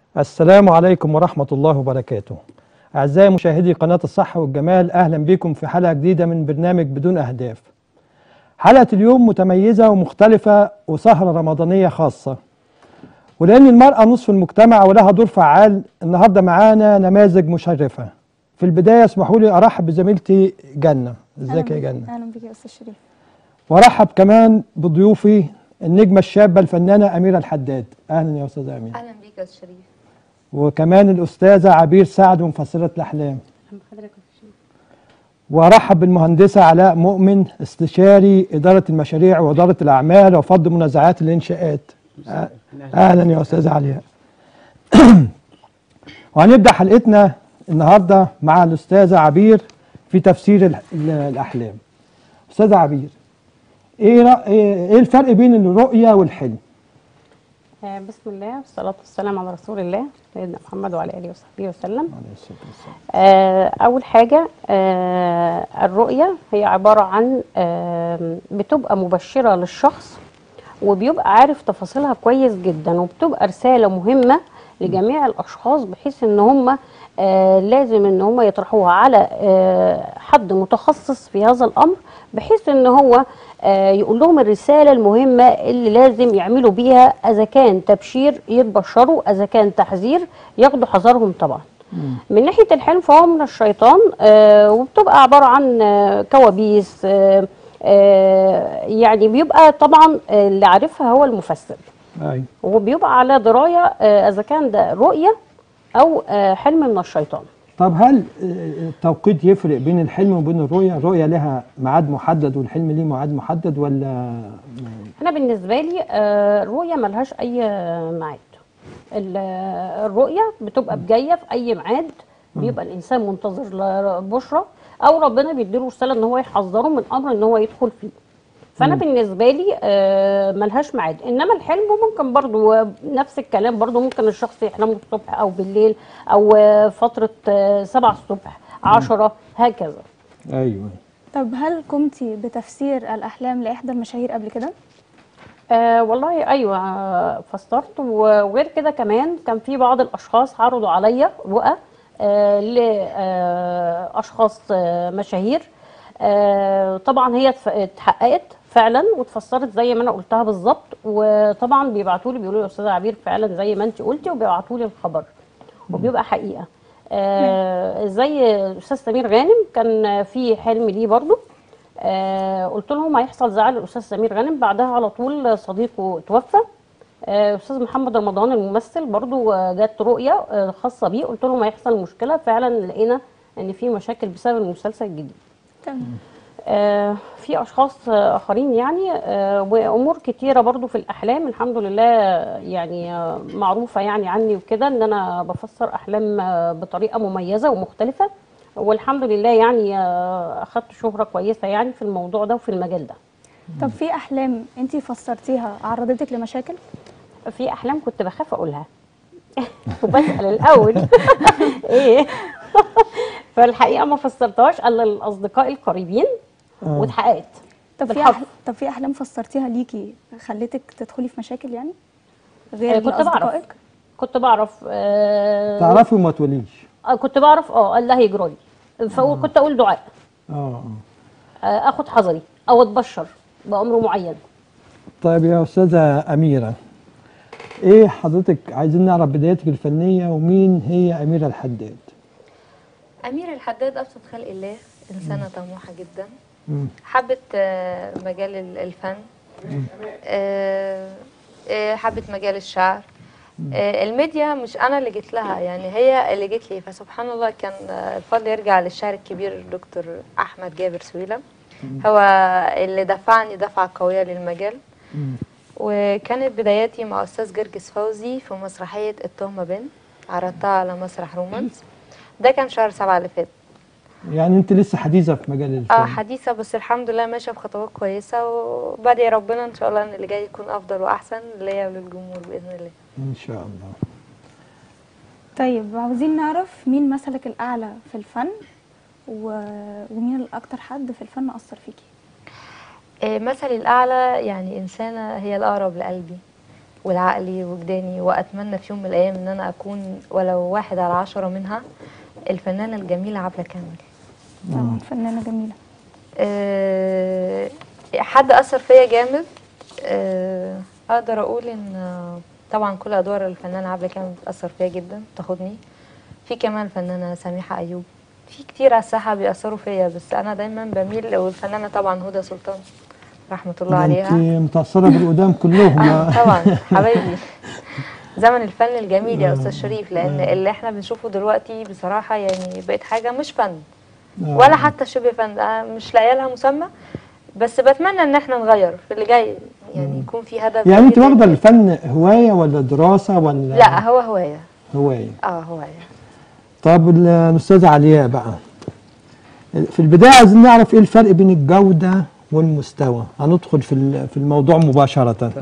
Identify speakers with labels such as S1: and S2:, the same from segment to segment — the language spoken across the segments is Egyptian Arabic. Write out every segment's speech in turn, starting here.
S1: السلام عليكم ورحمة الله وبركاته أعزائي مشاهدي قناة الصحة والجمال أهلا بكم في حلقة جديدة من برنامج بدون أهداف حلقة اليوم متميزة ومختلفة وسهرة رمضانية خاصة ولأن المرأة نصف المجتمع ولها دور فعال النهاردة معانا نماذج مشرفة في البداية اسمحوا لي أرحب بزميلتي جنة ازيك يا
S2: أهلاً-
S1: جنة
S2: اهلا بك يا استاذ شريف
S1: وارحب كمان بضيوفي النجمة الشابة الفنانة أميرة الحداد أهلا يا أستاذة أميرة
S3: اهلا بيك يا أستاذ شريف
S1: وكمان الأستاذة عبير سعد مفسرة الأحلام وارحب بالمهندسة علاء مؤمن استشاري إدارة المشاريع وإدارة الأعمال وفض منازعات الإنشاءات أ- أهلا يا أستاذة علياء وهنبدأ حلقتنا النهاردة مع الأستاذة عبير في تفسير ال- ال- الأحلام أستاذة عبير إيه رأ- إيه إيه الفرق بين الرؤية والحلم؟
S4: آه، بسم الله والصلاة والسلام على رسول الله سيدنا محمد وعلى آله وصحبه وسلم
S1: عليه الصلاة والسلام.
S4: آه، أول حاجة آه، الرؤية هي عبارة عن آه، بتبقى مبشرة للشخص وبيبقى عارف تفاصيلها كويس جدا وبتبقى رسالة مهمة لجميع الأشخاص بحيث إن هم آه، لازم إن هم يطرحوها على آه، حد متخصص في هذا الأمر بحيث إن هو آه، يقول لهم الرسالة المهمة اللي لازم يعملوا بيها إذا كان تبشير يتبشروا إذا كان تحذير ياخدوا حذرهم طبعا من ناحية الحلم فهو من الشيطان آه وبتبقى عبارة عن آه كوابيس آه آه يعني بيبقى طبعا آه اللي عارفها هو المفسر
S1: أيوة
S4: وبيبقى على دراية آه إذا كان ده رؤية أو آه حلم من الشيطان
S1: طب هل آه، التوقيت يفرق بين الحلم وبين الرؤية؟ الرؤية لها ميعاد محدد والحلم ليه ميعاد محدد ولا
S4: أنا بالنسبة لي آه الرؤية ملهاش أي ميعاد ال- الرؤية بتبقى جاية في أي ميعاد بيبقى الإنسان منتظر لبشرى أو ربنا بيديله رسالة إن هو يحذره من أمر إن هو يدخل فيه فأنا بالنسبة لي آه ملهاش ميعاد إنما الحلم ممكن برضو نفس الكلام برضو ممكن الشخص يحلمه الصبح أو بالليل أو آه فترة آه سبعة الصبح عشرة هكذا
S1: أيوه
S2: طب هل قمتي بتفسير الاحلام لاحدى المشاهير قبل كده
S4: آه والله ايوه آه، فسرت وغير كده كمان كان في بعض الاشخاص عرضوا عليا رؤى آه لاشخاص آه مشاهير آه طبعا هي اتف- اتحققت فعلا واتفسرت زي ما انا قلتها بالظبط وطبعا بيبعتوا لي بيقولوا لي يا استاذه عبير فعلا زي ما انت قلتي وبيبعتوا لي الخبر وبيبقى حقيقه آه زي الاستاذ سمير غانم كان في حلم ليه برضو آه قلت لهم هيحصل زعل الاستاذ سمير غانم بعدها على طول صديقه توفى آه، استاذ محمد رمضان الممثل برضو آه، جات رؤيه آه، خاصه بيه قلت لهم هيحصل مشكله فعلا لقينا ان في مشاكل بسبب المسلسل الجديد
S2: تمام
S4: آه، في اشخاص آه، اخرين يعني آه، وامور كتيره برضو في الاحلام الحمد لله يعني آه، معروفه يعني عني وكده ان انا بفسر احلام آه، بطريقه مميزه ومختلفه والحمد لله يعني آه، اخدت شهره كويسه يعني في الموضوع ده وفي المجال ده
S2: طب في احلام انت فسرتيها عرضتك لمشاكل
S4: في احلام كنت بخاف اقولها وبسال الاول ايه فالحقيقه ما فسرتهاش الا الاصدقاء القريبين واتحققت
S2: طب في
S4: بالحب.
S2: أح... طب في احلام فسرتيها ليكي خلتك تدخلي في مشاكل يعني
S4: آه،
S2: غير
S4: كنت بعرف
S2: لأصدقائك؟
S4: كنت بعرف آه
S1: تعرفي وما تقوليش
S4: آه، كنت بعرف اه الله هيجرى لي فكنت اقول دعاء
S1: اه
S4: آه اخد حذري او اتبشر بامر معين
S1: طيب يا أستاذة أميرة إيه حضرتك عايزين نعرف بدايتك الفنية ومين هي أميرة الحداد؟
S3: أميرة الحداد أبسط خلق الله إنسانة طموحة جدا
S1: مم.
S3: حبت آه، مجال ال- الفن آه، آه، حبت مجال الشعر آه، الميديا مش أنا اللي جيت لها يعني هي اللي جيت لي فسبحان الله كان آه، الفضل يرجع للشاعر الكبير الدكتور أحمد جابر سويلم هو اللي دفعني دفعة قوية للمجال
S1: مم.
S3: وكانت بداياتي مع أستاذ جرجس فوزي في مسرحية التهمة بنت عرضتها على مسرح رومانس ده كان شهر سبعة اللي فات
S1: يعني أنت لسه حديثة في مجال الفن
S3: اه حديثة بس الحمد لله ماشية بخطوات كويسة وبدعي ربنا ان شاء الله ان اللي جاي يكون افضل واحسن ليا وللجمهور باذن الله
S1: إن شاء الله
S2: طيب عاوزين نعرف مين مثلك الاعلى في الفن و... ومين الاكتر حد في الفن اثر فيكي
S3: آه، مثلي الاعلى يعني انسانة هي الاقرب لقلبي والعقلي وجداني واتمنى في يوم من الايام ان انا اكون ولو واحد على عشرة منها الفنانه الجميله عبله كامل
S2: طبعا فنانه جميله
S3: أه حد اثر فيا جامد أه اقدر اقول ان آه، طبعا كل ادوار الفنانه عبله كامل بتاثر فيا جدا تاخدني في كمان الفنانه سميحه ايوب في كتير على الساحه بيأثروا فيا بس انا دايما بميل والفنانه طبعا هدى سلطان رحمه الله
S1: ده
S3: عليها
S1: انت متأثرة بالقدام كلهم
S3: آه، طبعا حبايبي زمن الفن الجميل يا استاذ شريف لان اللي احنا بنشوفه دلوقتي بصراحه يعني بقت حاجه مش فن
S1: آه.
S3: ولا حتى شبه فن أنا مش لاقيه لها مسمى بس بتمنى ان احنا نغير في اللي جاي يعني يكون في هدف
S1: يعني انت
S3: جديد.
S1: واخدة الفن هواية ولا دراسة ولا
S3: لا هو هوايه
S1: هواية
S3: اه هوايه
S1: طب الأستاذة علياء بقى في البداية عايزين نعرف ايه الفرق بين الجودة والمستوى هندخل في ال- في الموضوع مباشرة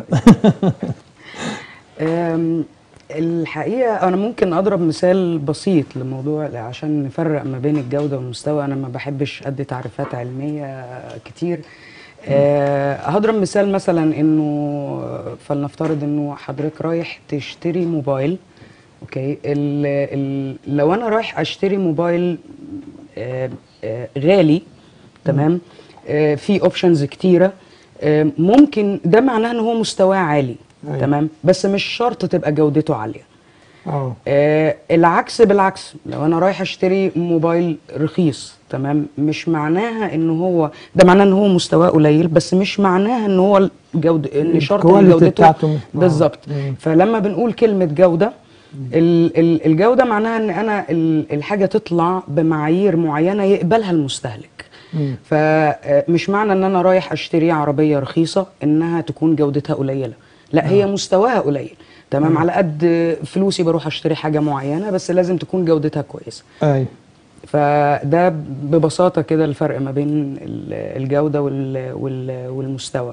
S5: أم، الحقيقة أنا ممكن أضرب مثال بسيط لموضوع عشان نفرق ما بين الجودة والمستوى أنا ما بحبش أدي تعريفات علمية كتير أه هضرب مثال مثلا إنه فلنفترض إنه حضرتك رايح تشتري موبايل أوكي ال ال لو أنا رايح أشتري موبايل آه، آه، غالي تمام آه، في اوبشنز كتيره آه، ممكن ده معناه ان هو مستواه عالي
S1: أيوة.
S5: تمام بس مش شرط تبقى جودته عاليه
S1: اه
S5: آه العكس بالعكس لو انا رايح اشتري موبايل رخيص تمام مش معناها ان هو ده معناه ان هو مستواه قليل بس مش معناها ان هو الجودة ان شرط ان
S1: الكواليتي
S5: جودته
S1: بتاعته مش- آه.
S5: بالظبط
S1: مم.
S5: فلما بنقول كلمة جودة ال- ال- الجودة معناها ان انا ال- الحاجة تطلع بمعايير معينة يقبلها المستهلك
S1: مم.
S5: فمش معنى ان انا رايح اشتري عربية رخيصة انها تكون جودتها قليلة لا هي مستواها قليل تمام على قد فلوسي بروح اشتري حاجة معينة بس لازم تكون جودتها كويسة
S1: اي
S5: فده ببساطة كده الفرق ما بين ال- الجودة وال- وال- والمستوى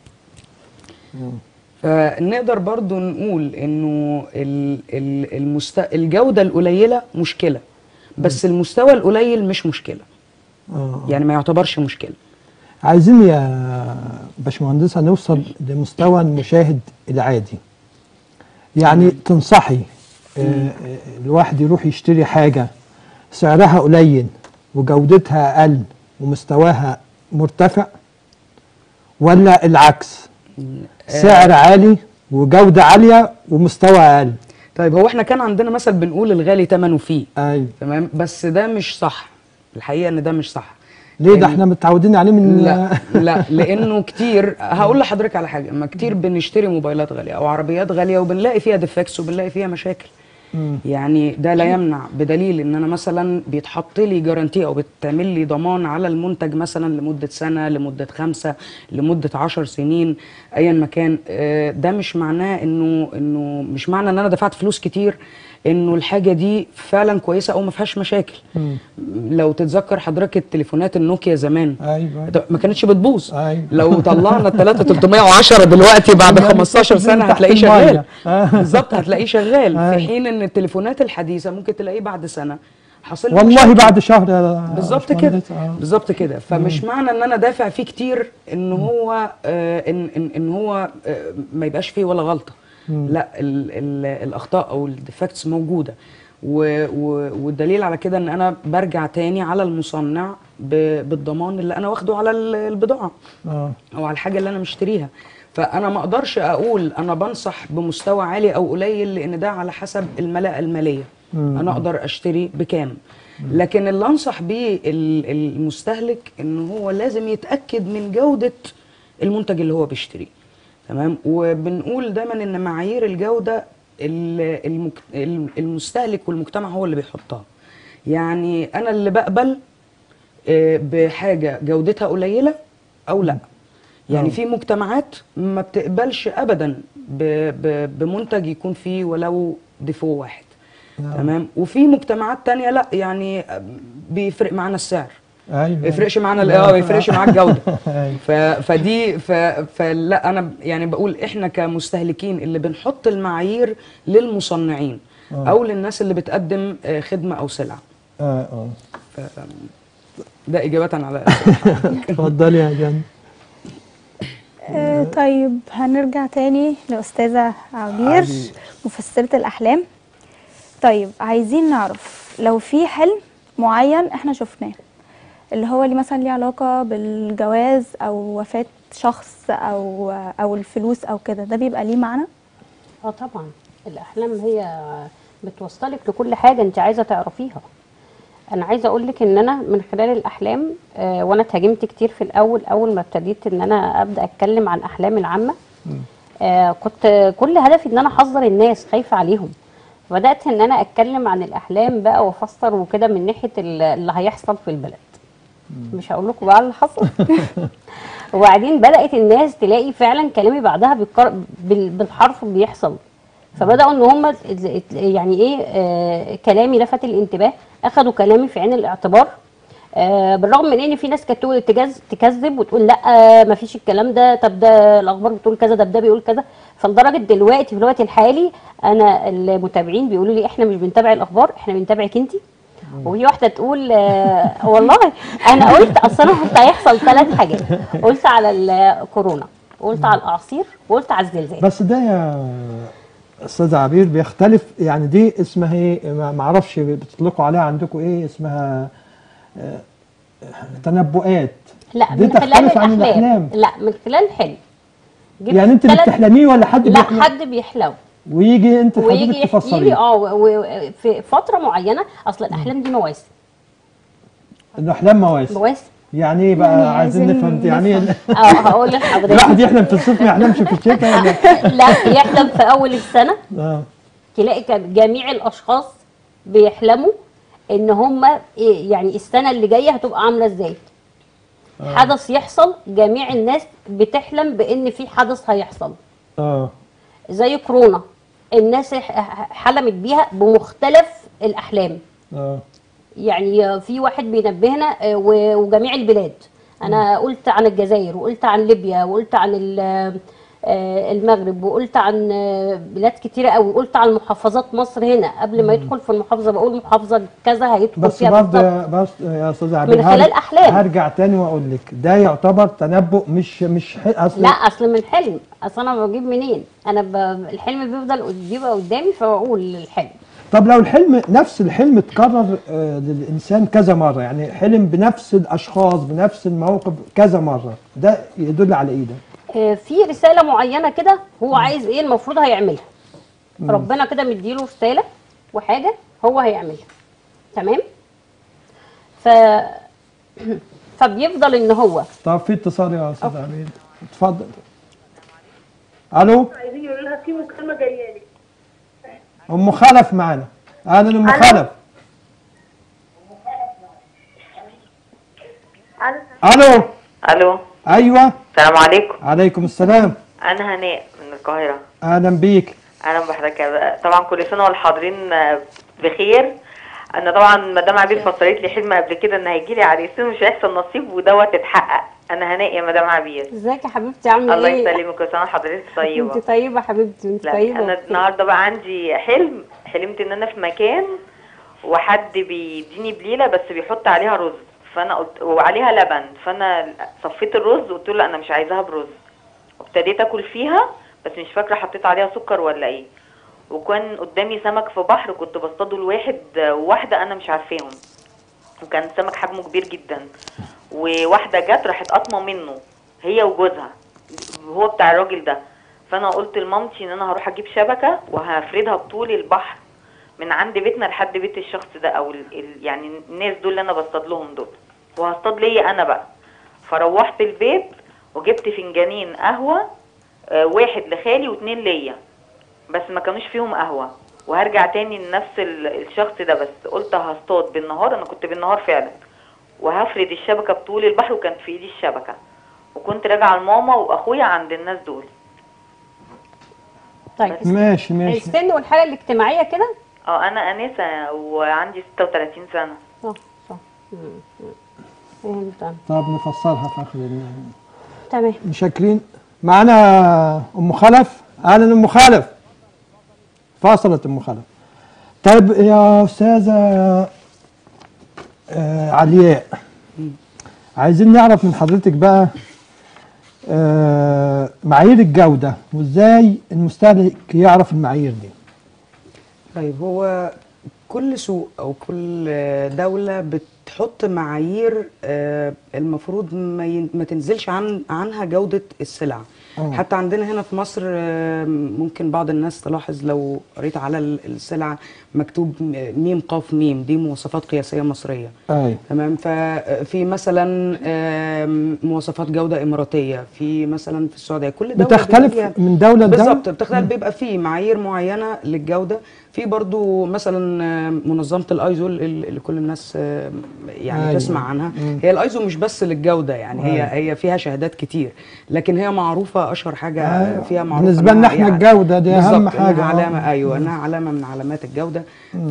S5: فنقدر برضو نقول انه ال- ال- المست... الجودة القليلة مشكلة بس المستوى القليل مش مشكلة
S1: اه
S5: يعني ما يعتبرش مشكلة
S1: عايزين يا باشمهندسة نوصل لمستوى المشاهد العادي يعني تنصحي آه، آه، الواحد يروح يشتري حاجة سعرها قليل وجودتها أقل ومستواها مرتفع ولا العكس سعر عالي وجودة عالية ومستوى أقل
S5: طيب هو احنا كان عندنا مثل بنقول الغالي ثمنه فيه
S1: أيوة
S5: تمام بس ده مش صح الحقيقة ان ده مش صح
S1: ليه ده
S5: يعني-
S1: احنا متعودين عليه من
S5: لا لا لانه كتير هقول لحضرتك على حاجه ما كتير بنشتري موبايلات غاليه او عربيات غاليه وبنلاقي فيها ديفكتس وبنلاقي فيها مشاكل
S1: مم.
S5: يعني ده لا يمنع بدليل ان انا مثلا بيتحط لي جارانتي او بتعمل لي ضمان على المنتج مثلا لمده سنه لمده خمسه لمده عشر سنين ايا ما كان آه، ده مش معناه انه انه مش معنى ان انا دفعت فلوس كتير انه الحاجه دي فعلا كويسه او ما فيهاش مشاكل
S1: مم.
S5: لو تتذكر حضرتك التليفونات النوكيا زمان
S1: ايوه
S5: ما كانتش بتبوظ
S1: أيوة.
S5: لو طلعنا ال 3310 دلوقتي بعد
S1: يعني
S5: 15
S1: بتنزل
S5: سنه
S1: تحت
S5: هتلاقيه
S1: المية.
S5: شغال
S1: آه.
S5: بالظبط هتلاقيه شغال
S1: أيوة.
S5: في حين ان التليفونات الحديثه ممكن تلاقيه بعد سنه حاصل له
S1: والله
S5: مشاكل.
S1: بعد شهر يا
S5: بالظبط كده
S1: باشمهندس. آه.
S5: بالظبط كده فمش معنى ان انا دافع فيه كتير ان هو آه ان ان, إن هو آه ما يبقاش فيه ولا غلطه لا ال ال الاخطاء او الديفكتس موجوده و و والدليل على كده ان انا برجع تاني على المصنع ب- بالضمان اللي انا واخده على ال- البضاعه
S1: اه
S5: او على الحاجه اللي انا مشتريها فانا ما اقدرش اقول انا بنصح بمستوى عالي او قليل لان ده على حسب الملاءه الماليه انا اقدر اشتري بكام لكن اللي انصح بيه ال- المستهلك ان هو لازم يتاكد من جوده المنتج اللي هو بيشتريه تمام وبنقول دايما ان معايير الجوده ال- المك- الم- المستهلك والمجتمع هو اللي بيحطها يعني انا اللي بقبل آه، بحاجه جودتها قليله او لا يعني
S1: آه.
S5: في مجتمعات ما بتقبلش ابدا ب- ب- بمنتج يكون فيه ولو ديفو واحد
S1: نعم.
S5: تمام وفي مجتمعات تانية لا يعني آه، بيفرق معانا السعر
S1: ايوه
S5: ما يفرقش معانا ال- اه ما يفرقش معاك الجوده
S1: أيوة.
S5: ف... فدي ف... فلا انا يعني بقول احنا كمستهلكين اللي بنحط المعايير للمصنعين
S1: آه.
S5: او للناس اللي بتقدم آه، خدمه او سلعه
S1: اه اه
S5: ف... ده اجابه على
S1: اتفضلي يا جان
S2: آه طيب هنرجع تاني لأستاذة عبير
S1: عبير.
S2: مفسرة الأحلام طيب عايزين نعرف لو في حلم معين احنا شفناه اللي هو اللي مثلا ليه علاقة بالجواز أو وفاة شخص أو أو الفلوس أو كده ده بيبقى ليه معنى؟
S4: اه طبعا الاحلام هي بتوصلك لكل حاجه انت عايزه تعرفيها انا عايزه اقول لك ان انا من خلال الاحلام آه وانا اتهاجمت كتير في الاول اول ما ابتديت ان انا ابدا اتكلم عن احلامي العامه آه كنت كل هدفي ان انا احذر الناس خايفه عليهم بدات ان انا اتكلم عن الاحلام بقى وافسر وكده من ناحيه ال- اللي هيحصل في البلد مش هقول لكم بقى اللي حصل وبعدين بدات الناس تلاقي فعلا كلامي بعدها بالكر... بال- بالحرف بيحصل فبداوا ان هم يعني ايه آه كلامي لفت الانتباه اخدوا كلامي في عين الاعتبار آه بالرغم من ان في ناس كانت تقول تجز تكذب وتقول لا آه ما فيش الكلام ده طب ده الاخبار بتقول كذا ده ده بيقول كذا فلدرجه دلوقتي في الوقت الحالي انا المتابعين بيقولوا لي احنا مش بنتابع الاخبار احنا بنتابعك انت وفي واحده تقول آه والله انا قلت اصل انا كنت هيحصل ثلاث حاجات قلت على الكورونا وقلت على الاعاصير وقلت على الزلزال
S1: بس ده يا استاذ عبير بيختلف يعني دي اسمها ايه ما ما اعرفش بتطلقوا عليها عندكم ايه اسمها آه، تنبؤات
S4: لا
S1: دي
S4: من خلال
S1: تختلف عن
S4: الاحلام
S1: الأحلام.
S4: لا من خلال الحلم جبت
S1: يعني انت اللي
S4: تلات-
S1: بتحلميه ولا حد
S4: لا
S1: بيحلم
S4: حد بيحلم
S1: ويجي انت
S4: ويجي
S1: حضرتك
S4: يحكي لي
S1: تفسريه
S4: اه و- و- في فتره معينه اصل الاحلام دي مواسم
S1: انه احلام مواسم
S4: مواسم
S1: يعني ايه بقى
S2: يعني
S1: عايزين
S2: عايزين
S1: نفهم يعني ايه
S4: اه هقول لحضرتك
S1: الواحد يحلم في الصيف ما يحلمش في الشتاء ولا
S4: لا يحلم في اول السنه
S1: اه
S4: تلاقي كان جميع الاشخاص بيحلموا ان هم يعني السنه اللي جايه هتبقى عامله ازاي حدث يحصل جميع الناس بتحلم بان في حدث هيحصل
S1: اه
S4: زي كورونا الناس ح- حلمت بيها بمختلف الاحلام
S1: اه
S4: يعني في واحد بينبهنا آه، و- وجميع البلاد انا قلت عن الجزائر وقلت عن ليبيا وقلت عن ال- آه، المغرب وقلت عن آه، بلاد كتيره قوي وقلت عن محافظات مصر هنا قبل ما يدخل في المحافظه بقول محافظه كذا هيدخل
S1: بس
S4: فيها
S1: برضه
S4: بالظبط.
S1: يا- بس يا استاذ عبير
S4: من خلال
S1: هرج-
S4: أحلام.
S1: هرجع تاني واقول لك ده يعتبر تنبؤ مش مش ح- اصل
S4: لا اصل من حلم اصل انا بجيب منين انا ب... الحلم بيفضل قد- بيبقى قدامي فبقول الحلم
S1: طب لو الحلم نفس الحلم اتكرر آه، للانسان كذا مره يعني حلم بنفس الاشخاص بنفس الموقف كذا مره ده يدل على ايه ده؟
S4: آه، في رساله معينه كده هو عايز ايه المفروض هيعملها ربنا كده مديله رساله وحاجه هو هيعملها تمام ف فبيفضل ان هو
S1: طب في اتصال يا استاذ عبير اتفضل الو
S6: عايزين يقولوا لها في مكالمه جايه لي
S1: ام خلف معانا اهلا ام
S6: ألو.
S1: خلف
S6: الو
S1: الو
S7: الو
S1: ايوه
S7: السلام عليكم
S1: عليكم السلام
S7: انا هناء من القاهره
S1: اهلا بيك
S7: اهلا بحضرتك طبعا كل سنه والحاضرين آه، بخير انا طبعا مدام عبير فسرت لي حلم قبل كده ان هيجي لي عريسين مش هيحصل نصيب ودوت اتحقق انا هناء يا مدام عبير
S4: ازيك يا حبيبتي عامله
S7: الله
S4: ايه
S7: يسلمك كل سنه وحضرتك طيبه
S4: انت طيبه حبيبتي انت
S7: لا
S4: طيبه
S7: انا
S4: وبخير.
S7: النهارده بقى عندي حلم حلمت ان انا في مكان وحد بيديني بليله بس بيحط عليها رز فانا قلت وعليها لبن فانا صفيت الرز وقلت له لا انا مش عايزاها برز وابتديت اكل فيها بس مش فاكره حطيت عليها سكر ولا ايه وكان قدامي سمك في بحر كنت بصطاده لواحد وواحده انا مش عارفاهم وكان سمك حجمه كبير جدا وواحده جت راحت قاطمه منه هي وجوزها هو بتاع الراجل ده فانا قلت لمامتي ان انا هروح اجيب شبكه وهفردها بطول البحر من عند بيتنا لحد بيت الشخص ده او ال ال يعني الناس دول اللي انا بصطاد لهم دول وهصطاد ليا انا بقى فروحت البيت وجبت فنجانين قهوه آه، واحد لخالي واتنين ليا بس ما كانوش فيهم قهوه وهرجع تاني لنفس ال- الشخص ده بس قلت هصطاد بالنهار انا كنت بالنهار فعلا وهفرد الشبكه بطول البحر وكانت في ايدي الشبكه وكنت راجعه لماما واخويا عند الناس دول
S4: طيب
S1: ماشي ماشي
S4: السن والحاله الاجتماعيه كده
S7: اه انا انسه وعندي 36 سنه
S4: صح صح مم، مم. فهمت أنا.
S1: طب نفسرها في اخر ال-
S4: تمام
S1: مشاكرين معانا ام خلف اهلا ام خلف فاصلت ام خلف طيب يا استاذه آه علياء عايزين نعرف من حضرتك بقى آه، معايير الجودة وازاي المستهلك يعرف المعايير دي
S5: طيب هو كل سوق او كل دولة بتحط معايير آه، المفروض ما ين- ما تنزلش عن عنها جودة السلع
S1: آه.
S5: حتى عندنا هنا في مصر آه، ممكن بعض الناس تلاحظ لو قريت على ال- السلع مكتوب ميم قاف ميم دي مواصفات قياسية مصرية
S1: اي
S5: تمام ففي مثلا آم، مواصفات جودة إماراتية في مثلا في السعودية كل دولة
S1: بتختلف
S5: بيبقى ليها-
S1: من دولة لدولة
S5: بالظبط بتختلف بيبقى في معايير معينة للجودة في برضو مثلا آم، منظمة الايزو اللي كل الناس آم، يعني
S1: أيوة.
S5: تسمع عنها
S1: مم.
S5: هي الايزو مش بس للجودة يعني هي
S1: أيوة.
S5: هي فيها شهادات كتير لكن هي معروفة اشهر حاجة
S1: أيوة.
S5: فيها معروفة
S1: بالنسبة لنا
S5: إنها
S1: احنا
S5: يعني-
S1: الجودة دي
S5: بالظبط،
S1: اهم
S5: إنها
S1: حاجة آه.
S5: علامة ايوه انها علامة من علامات الجودة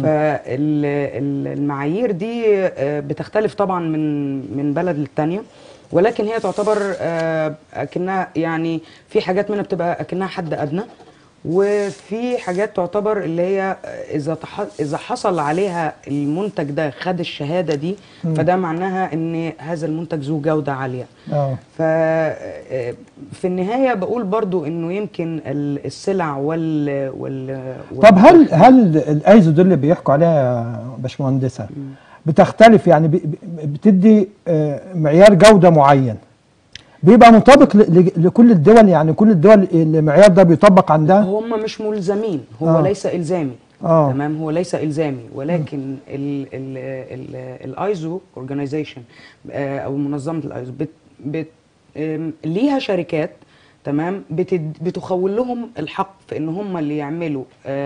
S5: فالمعايير دي آه، بتختلف طبعا من من بلد للتانية ولكن هي تعتبر آه، اكنها يعني في حاجات منها بتبقى اكنها حد ادنى وفي حاجات تعتبر اللي هي آه، اذا تح... اذا حصل عليها المنتج ده خد الشهاده دي فده معناها ان هذا المنتج ذو جوده عاليه
S1: اه
S5: ف آه، في النهايه بقول برضو انه يمكن ال- السلع وال وال, وال...
S1: طب هل هل الايزو دول اللي بيحكوا عليها يا باشمهندسه بتختلف يعني بي- بي- بتدي آه، معيار جوده معين بيبقى مطابق ل- ل- لكل الدول يعني كل الدول المعيار ده بيطبق عندها
S5: هم مش ملزمين هو
S1: آه.
S5: آه. ليس الزامي
S1: آه.
S5: تمام هو ليس الزامي ولكن ال ال ال الايزو اورجانيزيشن او منظمه الايزو بت بت آم، ليها شركات تمام بتد بتخول لهم الحق في ان هم اللي يعملوا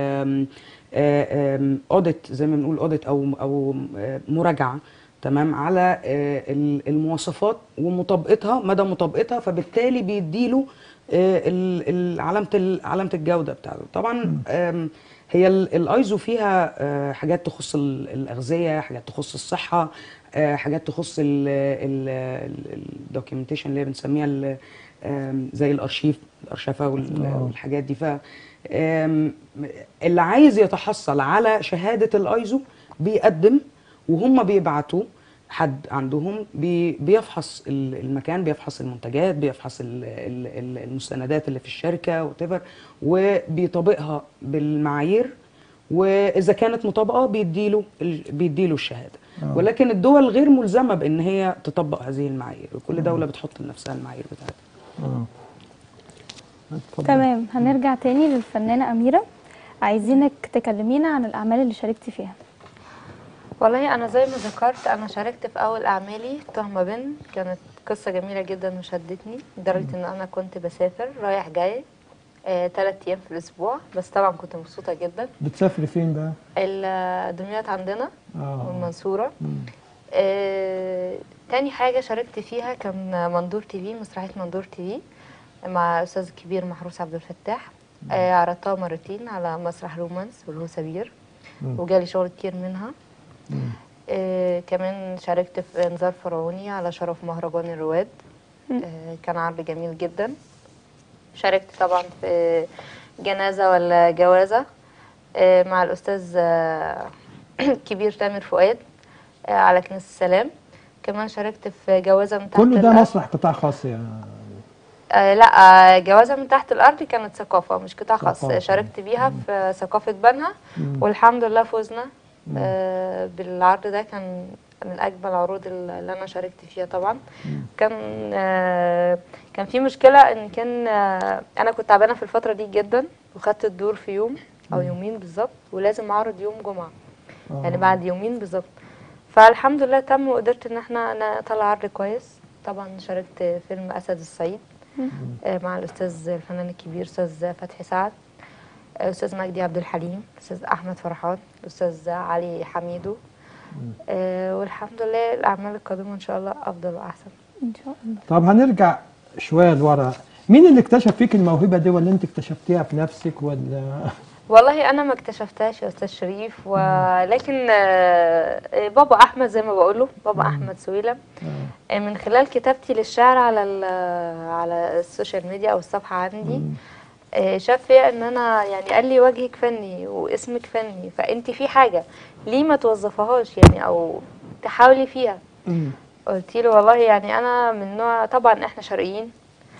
S5: اوديت زي ما بنقول اوديت او او آه، مراجعه تمام على آه، ال- المواصفات ومطابقتها مدى مطابقتها فبالتالي بيديله آه، ال- ال- علامه ال- علامه الجوده بتاعته طبعا آم، هي ال- الايزو فيها آه، حاجات تخص ال- الاغذيه حاجات تخص الصحه آه، حاجات تخص الدوكيومنتيشن اللي بنسميها ال- آم، زي الارشيف الارشفه وال-
S1: آه.
S5: والحاجات دي ف آم، اللي عايز يتحصل على شهاده الايزو بيقدم وهم بيبعتوا حد عندهم بي بيفحص ال- المكان بيفحص المنتجات بيفحص ال- ال- ال- المستندات اللي في الشركه وتفر وبيطابقها بالمعايير واذا كانت مطابقه بيديله ال- بيديله الشهاده ولكن الدول غير ملزمه بان هي تطبق هذه المعايير وكل دوله بتحط لنفسها المعايير بتاعتها
S1: اتفضل.
S2: تمام هنرجع تاني للفنانة أميرة عايزينك تكلمينا عن الأعمال اللي شاركتي فيها
S3: والله انا زي ما ذكرت انا شاركت في اول اعمالي تهمة بن كانت قصة جميلة جدا وشدتني لدرجة ان انا كنت بسافر رايح جاي آه، تلات ايام في الاسبوع بس طبعا كنت مبسوطة جدا
S1: بتسافري فين بقى؟
S3: ال- دمياط عندنا
S1: اه
S3: والمنصورة
S1: مم.
S3: آه، تاني حاجة شاركت فيها كان مندور تي في مسرحية مندور تي في مع الأستاذ الكبير محروس عبد الفتاح آه، عرضتها مرتين على مسرح رومانس والهو سبير
S1: مم.
S3: وجالي شغل كتير منها
S1: مم.
S3: آه، كمان شاركت في انذار فرعوني على شرف مهرجان الرواد آه، كان عرض جميل جدا شاركت طبعا في جنازة ولا جوازة آه، مع الأستاذ آه، كبير تامر فؤاد آه، على كنيسة السلام كمان شاركت في جوازة من تحت
S1: كله ده
S3: الأرض.
S1: مسرح قطاع خاص يعني
S3: آه لا آه جوازة من تحت الأرض كانت ثقافة مش قطاع خاص
S1: ثقافة.
S3: شاركت بيها في ثقافة بنها والحمد لله فزنا آه بالعرض ده كان من أجمل العروض اللي أنا شاركت فيها طبعا كان آه كان في مشكلة إن كان آه أنا كنت تعبانة في الفترة دي جدا وخدت الدور في يوم أو يومين بالظبط ولازم أعرض يوم جمعة يعني بعد يومين بالظبط فالحمد لله تم وقدرت ان احنا نطلع عرض كويس طبعا شاركت في فيلم اسد الصعيد آه، مع الاستاذ الفنان الكبير استاذ فتحي سعد آه، استاذ مجدي عبد الحليم استاذ احمد فرحات استاذ علي حميدو آه، والحمد لله الاعمال القادمه ان شاء الله افضل واحسن
S2: إن شاء الله
S1: طب هنرجع شويه لورا مين اللي اكتشف فيك الموهبه دي ولا انت اكتشفتيها بنفسك ولا
S3: والله انا ما اكتشفتهاش يا استاذ شريف ولكن آه، بابا احمد زي ما بقوله بابا احمد سويلم آه، من خلال كتابتي للشعر على ال- على السوشيال ميديا او الصفحه عندي آه، شاف فيها ان انا يعني قال لي وجهك فني واسمك فني فانت في حاجه ليه ما توظفهاش يعني او تحاولي فيها قلت له والله يعني انا من نوع طبعا احنا شرقيين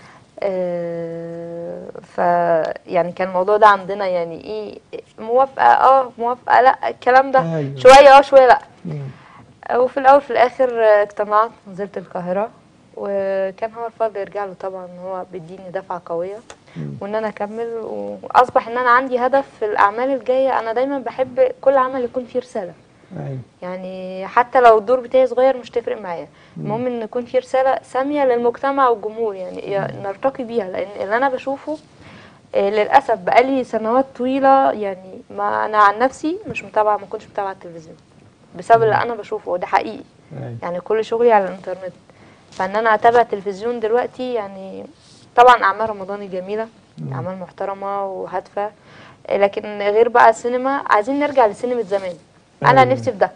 S3: آه، ف يعني كان الموضوع ده عندنا يعني ايه موافقة اه موافقة لا الكلام ده
S1: أيوة.
S3: شوية اه شوية لا
S1: مم.
S3: وفي الاول في الاخر آه، اقتنعت نزلت القاهرة وكان هو الفضل يرجع له طبعا إن هو بيديني دفعة قوية وان انا اكمل واصبح ان انا عندي هدف في الاعمال الجاية انا دايما بحب كل عمل يكون فيه رسالة
S1: أيوة.
S3: يعني حتى لو الدور بتاعي صغير مش تفرق معايا المهم ان يكون في رساله ساميه للمجتمع والجمهور يعني يا- نرتقي بيها لان اللي انا بشوفه آه، للاسف بقالي سنوات طويله يعني ما انا عن نفسي مش متابعه ما كنتش متابعه التلفزيون بسبب اللي انا بشوفه وده حقيقي
S1: أيوة.
S3: يعني كل شغلي على الانترنت فان انا اتابع التلفزيون دلوقتي يعني طبعا اعمال رمضاني جميله اعمال محترمه وهادفه آه، لكن غير بقى السينما عايزين نرجع لسينما زمان انا
S1: أيوة.
S3: نفسي في ده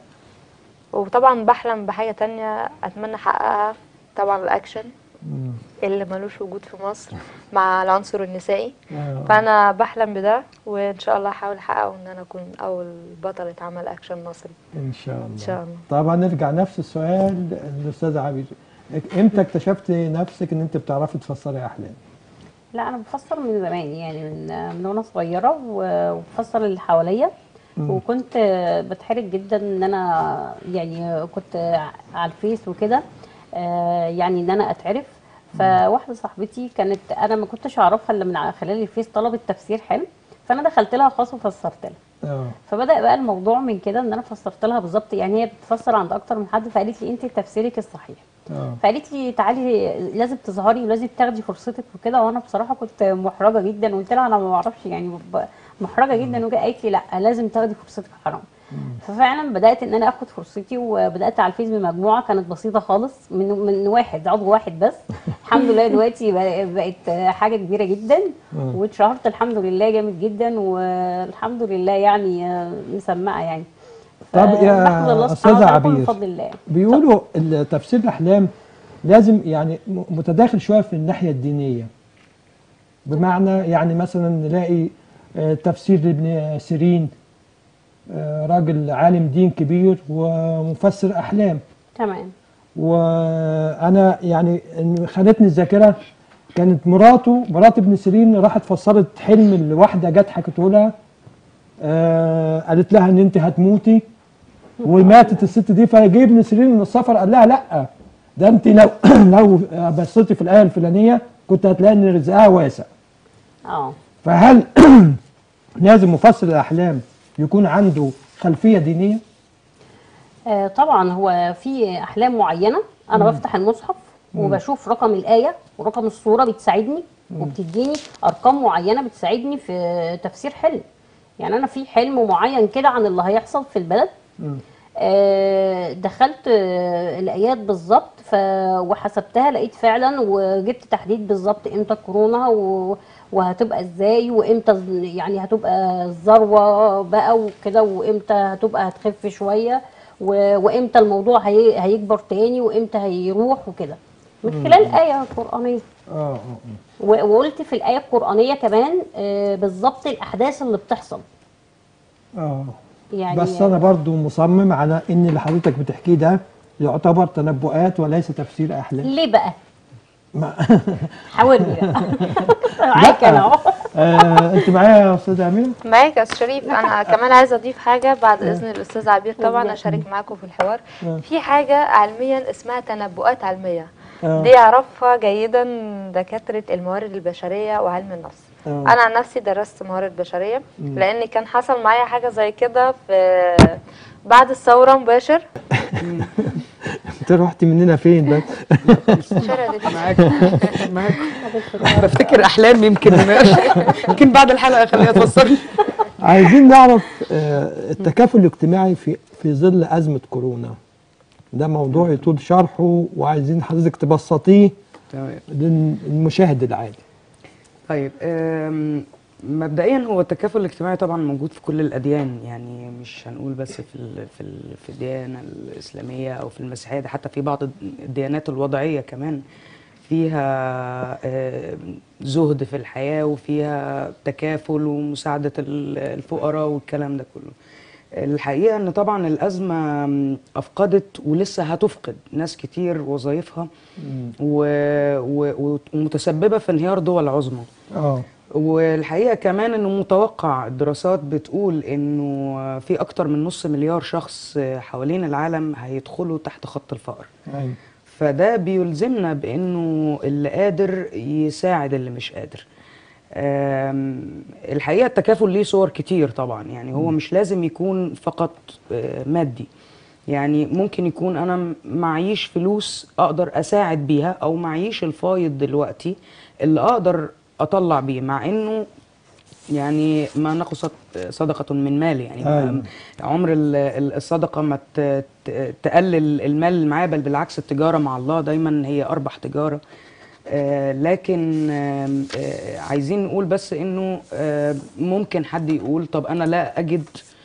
S3: وطبعا بحلم بحاجه تانية اتمنى احققها طبعا الاكشن
S1: مم.
S3: اللي ملوش وجود في مصر مع العنصر النسائي
S1: آه.
S3: فانا بحلم بده وان شاء الله احاول احققه ان انا اكون اول بطله عمل اكشن مصري
S1: ان شاء الله
S3: ان شاء الله
S1: طبعا نرجع نفس السؤال للاستاذ عبير امتى اكتشفت نفسك ان انت بتعرفي تفسري احلام
S4: لا انا بفسر من زمان يعني من من وانا صغيره و- وبفسر اللي حواليا وكنت بتحرج جدا ان انا يعني كنت على الفيس وكده آه، يعني ان انا اتعرف فواحده صاحبتي كانت انا ما كنتش اعرفها الا من خلال الفيس طلبت تفسير حلم فانا دخلت لها خاص وفسرت لها
S1: اه
S4: فبدا بقى الموضوع من كده ان انا فسرت لها بالظبط يعني هي بتفسر عند اكتر من حد فقالت لي انت تفسيرك الصحيح
S1: اه
S4: فقالت لي تعالي لازم تظهري ولازم تاخدي فرصتك وكده وانا بصراحه كنت محرجه جدا وقلت لها انا ما اعرفش يعني ب- محرجه جدا وجا قالت لي لا لازم تاخدي فرصتك حرام ففعلا بدات ان انا اخد فرصتي وبدات على الفيس بمجموعه كانت بسيطه خالص من من واحد عضو واحد بس الحمد لله دلوقتي بق- بقت حاجه كبيره جدا واتشهرت الحمد لله جامد جدا والحمد لله يعني مسمعه يعني
S1: طب يا
S4: فبحمد الله
S1: أستاذة
S4: سبحانه وتعالى كله
S1: عبير.
S4: بفضل الله
S1: بيقولوا ال- تفسير الاحلام لازم يعني م- متداخل شويه في الناحيه الدينيه بمعنى يعني مثلا نلاقي آه، تفسير لابن سيرين آه، راجل عالم دين كبير ومفسر احلام
S4: تمام
S1: وانا يعني إن خانتني الذاكره كانت مراته مرات ابن سيرين راحت فسرت حلم لواحده جت حكته لها آه قالت لها ان انت هتموتي وماتت الست دي فجه ابن سيرين من السفر قال لها لا ده انت لو لو بصيتي في الايه الفلانيه كنت هتلاقي ان رزقها واسع
S4: اه
S1: فهل لازم مفسر الاحلام يكون عنده خلفيه دينيه؟
S4: آه، طبعا هو في احلام معينه انا بفتح المصحف وبشوف رقم الايه ورقم الصوره بتساعدني وبتديني ارقام معينه بتساعدني في تفسير حلم يعني انا في حلم معين كده عن اللي هيحصل في البلد آه، دخلت آه، الايات بالظبط ف وحسبتها لقيت فعلا وجبت تحديد بالظبط امتى الكورونا و... وهتبقى ازاي وامتى ز- يعني هتبقى الذروه بقى وكده وامتى هتبقى هتخف شويه و... وامتى الموضوع هي... هيكبر تاني وامتى هيروح وكده من خلال ايه قرانيه
S1: اه اه
S4: و- وقلت في الايه القرانيه كمان آه، بالظبط الاحداث اللي بتحصل
S1: اه
S4: يعني
S1: بس انا برضو مصمم على ان اللي حضرتك بتحكيه ده يعتبر تنبؤات وليس تفسير احلام
S4: ليه بقى
S1: ما
S4: حاول لي بقى معاك انا اهو
S1: آه انت معايا يا استاذه امينه
S3: معاك يا أستاذ شريف انا كمان عايزه اضيف حاجه بعد اذن الاستاذ عبير طبعا اشارك معاكم في الحوار في حاجه علميا اسمها تنبؤات علميه
S1: آه.
S3: دي يعرفها جيدا دكاتره الموارد البشريه وعلم النفس
S1: آه.
S3: انا عن نفسي درست موارد بشريه لان كان حصل معايا حاجه زي كده في بعد الثوره مباشر
S1: انت رحت مننا فين بس
S3: شارع دي
S5: معاك معاك بفتكر احلام يمكن يمكن بعد الحلقه خليها تفسر لي
S1: عايزين نعرف آه التكافل الاجتماعي في في ظل ازمه كورونا ده موضوع يطول شرحه وعايزين حضرتك تبسطيه
S5: تمام
S1: للمشاهد العادي
S5: طيب أم، مبدئيا هو التكافل الاجتماعي طبعا موجود في كل الاديان يعني مش هنقول بس في ال في ال في الديانه الاسلاميه او في المسيحيه ده حتى في بعض الديانات الوضعيه كمان فيها آه، زهد في الحياه وفيها تكافل ومساعده ال- الفقراء والكلام ده كله الحقيقة ان طبعا الأزمة م، أفقدت ولسه هتفقد ناس كتير وظائفها و... و... ومتسببة في انهيار دول عظمى
S1: اه
S5: والحقيقة كمان انه متوقع الدراسات بتقول انه في اكتر من نص مليار شخص حوالين العالم هيدخلوا تحت خط الفقر
S1: ايوه
S5: فده بيلزمنا بانه اللي قادر يساعد اللي مش قادر آم، الحقيقه التكافل ليه صور كتير طبعا يعني هو مش لازم يكون فقط آه، مادي يعني ممكن يكون انا م- معيش فلوس اقدر اساعد بيها او معيش الفايض دلوقتي اللي اقدر اطلع بيه مع انه يعني ما نقصت صدقة من مال يعني ما-
S1: أيوة.
S5: عمر ال- ال- الصدقة ما ت- ت- تقلل المال اللي معاه بل بالعكس التجارة مع الله دايما هي أربح تجارة آه لكن آه آه عايزين نقول بس انه آه ممكن حد يقول طب انا لا اجد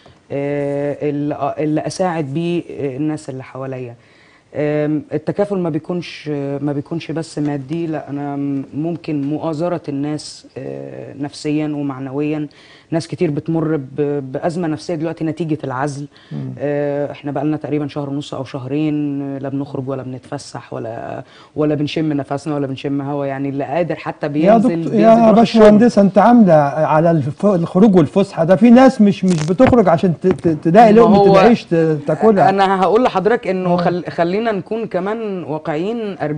S5: آه اللي اللي اساعد بيه آه، الناس اللي حواليا آم، التكافل ما بيكونش ما بيكونش بس مادي لا انا م- ممكن مؤازره الناس آه، نفسيا ومعنويا ناس كتير بتمر ب- بازمه نفسيه دلوقتي نتيجه العزل آه، احنا بقى لنا تقريبا شهر ونص او شهرين آه، لا بنخرج ولا بنتفسح ولا ولا بنشم نفسنا ولا بنشم هوا يعني اللي قادر حتى
S1: يا
S5: بينزل
S1: دكتور
S5: بينزل
S1: يا
S5: يروح الشغل.
S1: باشمهندس انت عامله على الف- الخروج والفسحه ده في ناس مش مش بتخرج عشان ت- ت- تلاقي
S5: ما
S1: لقمه
S5: هو
S1: العيش ت- تاكلها
S5: انا هقول لحضرتك انه خل... خلينا نكون كمان واقعيين 40%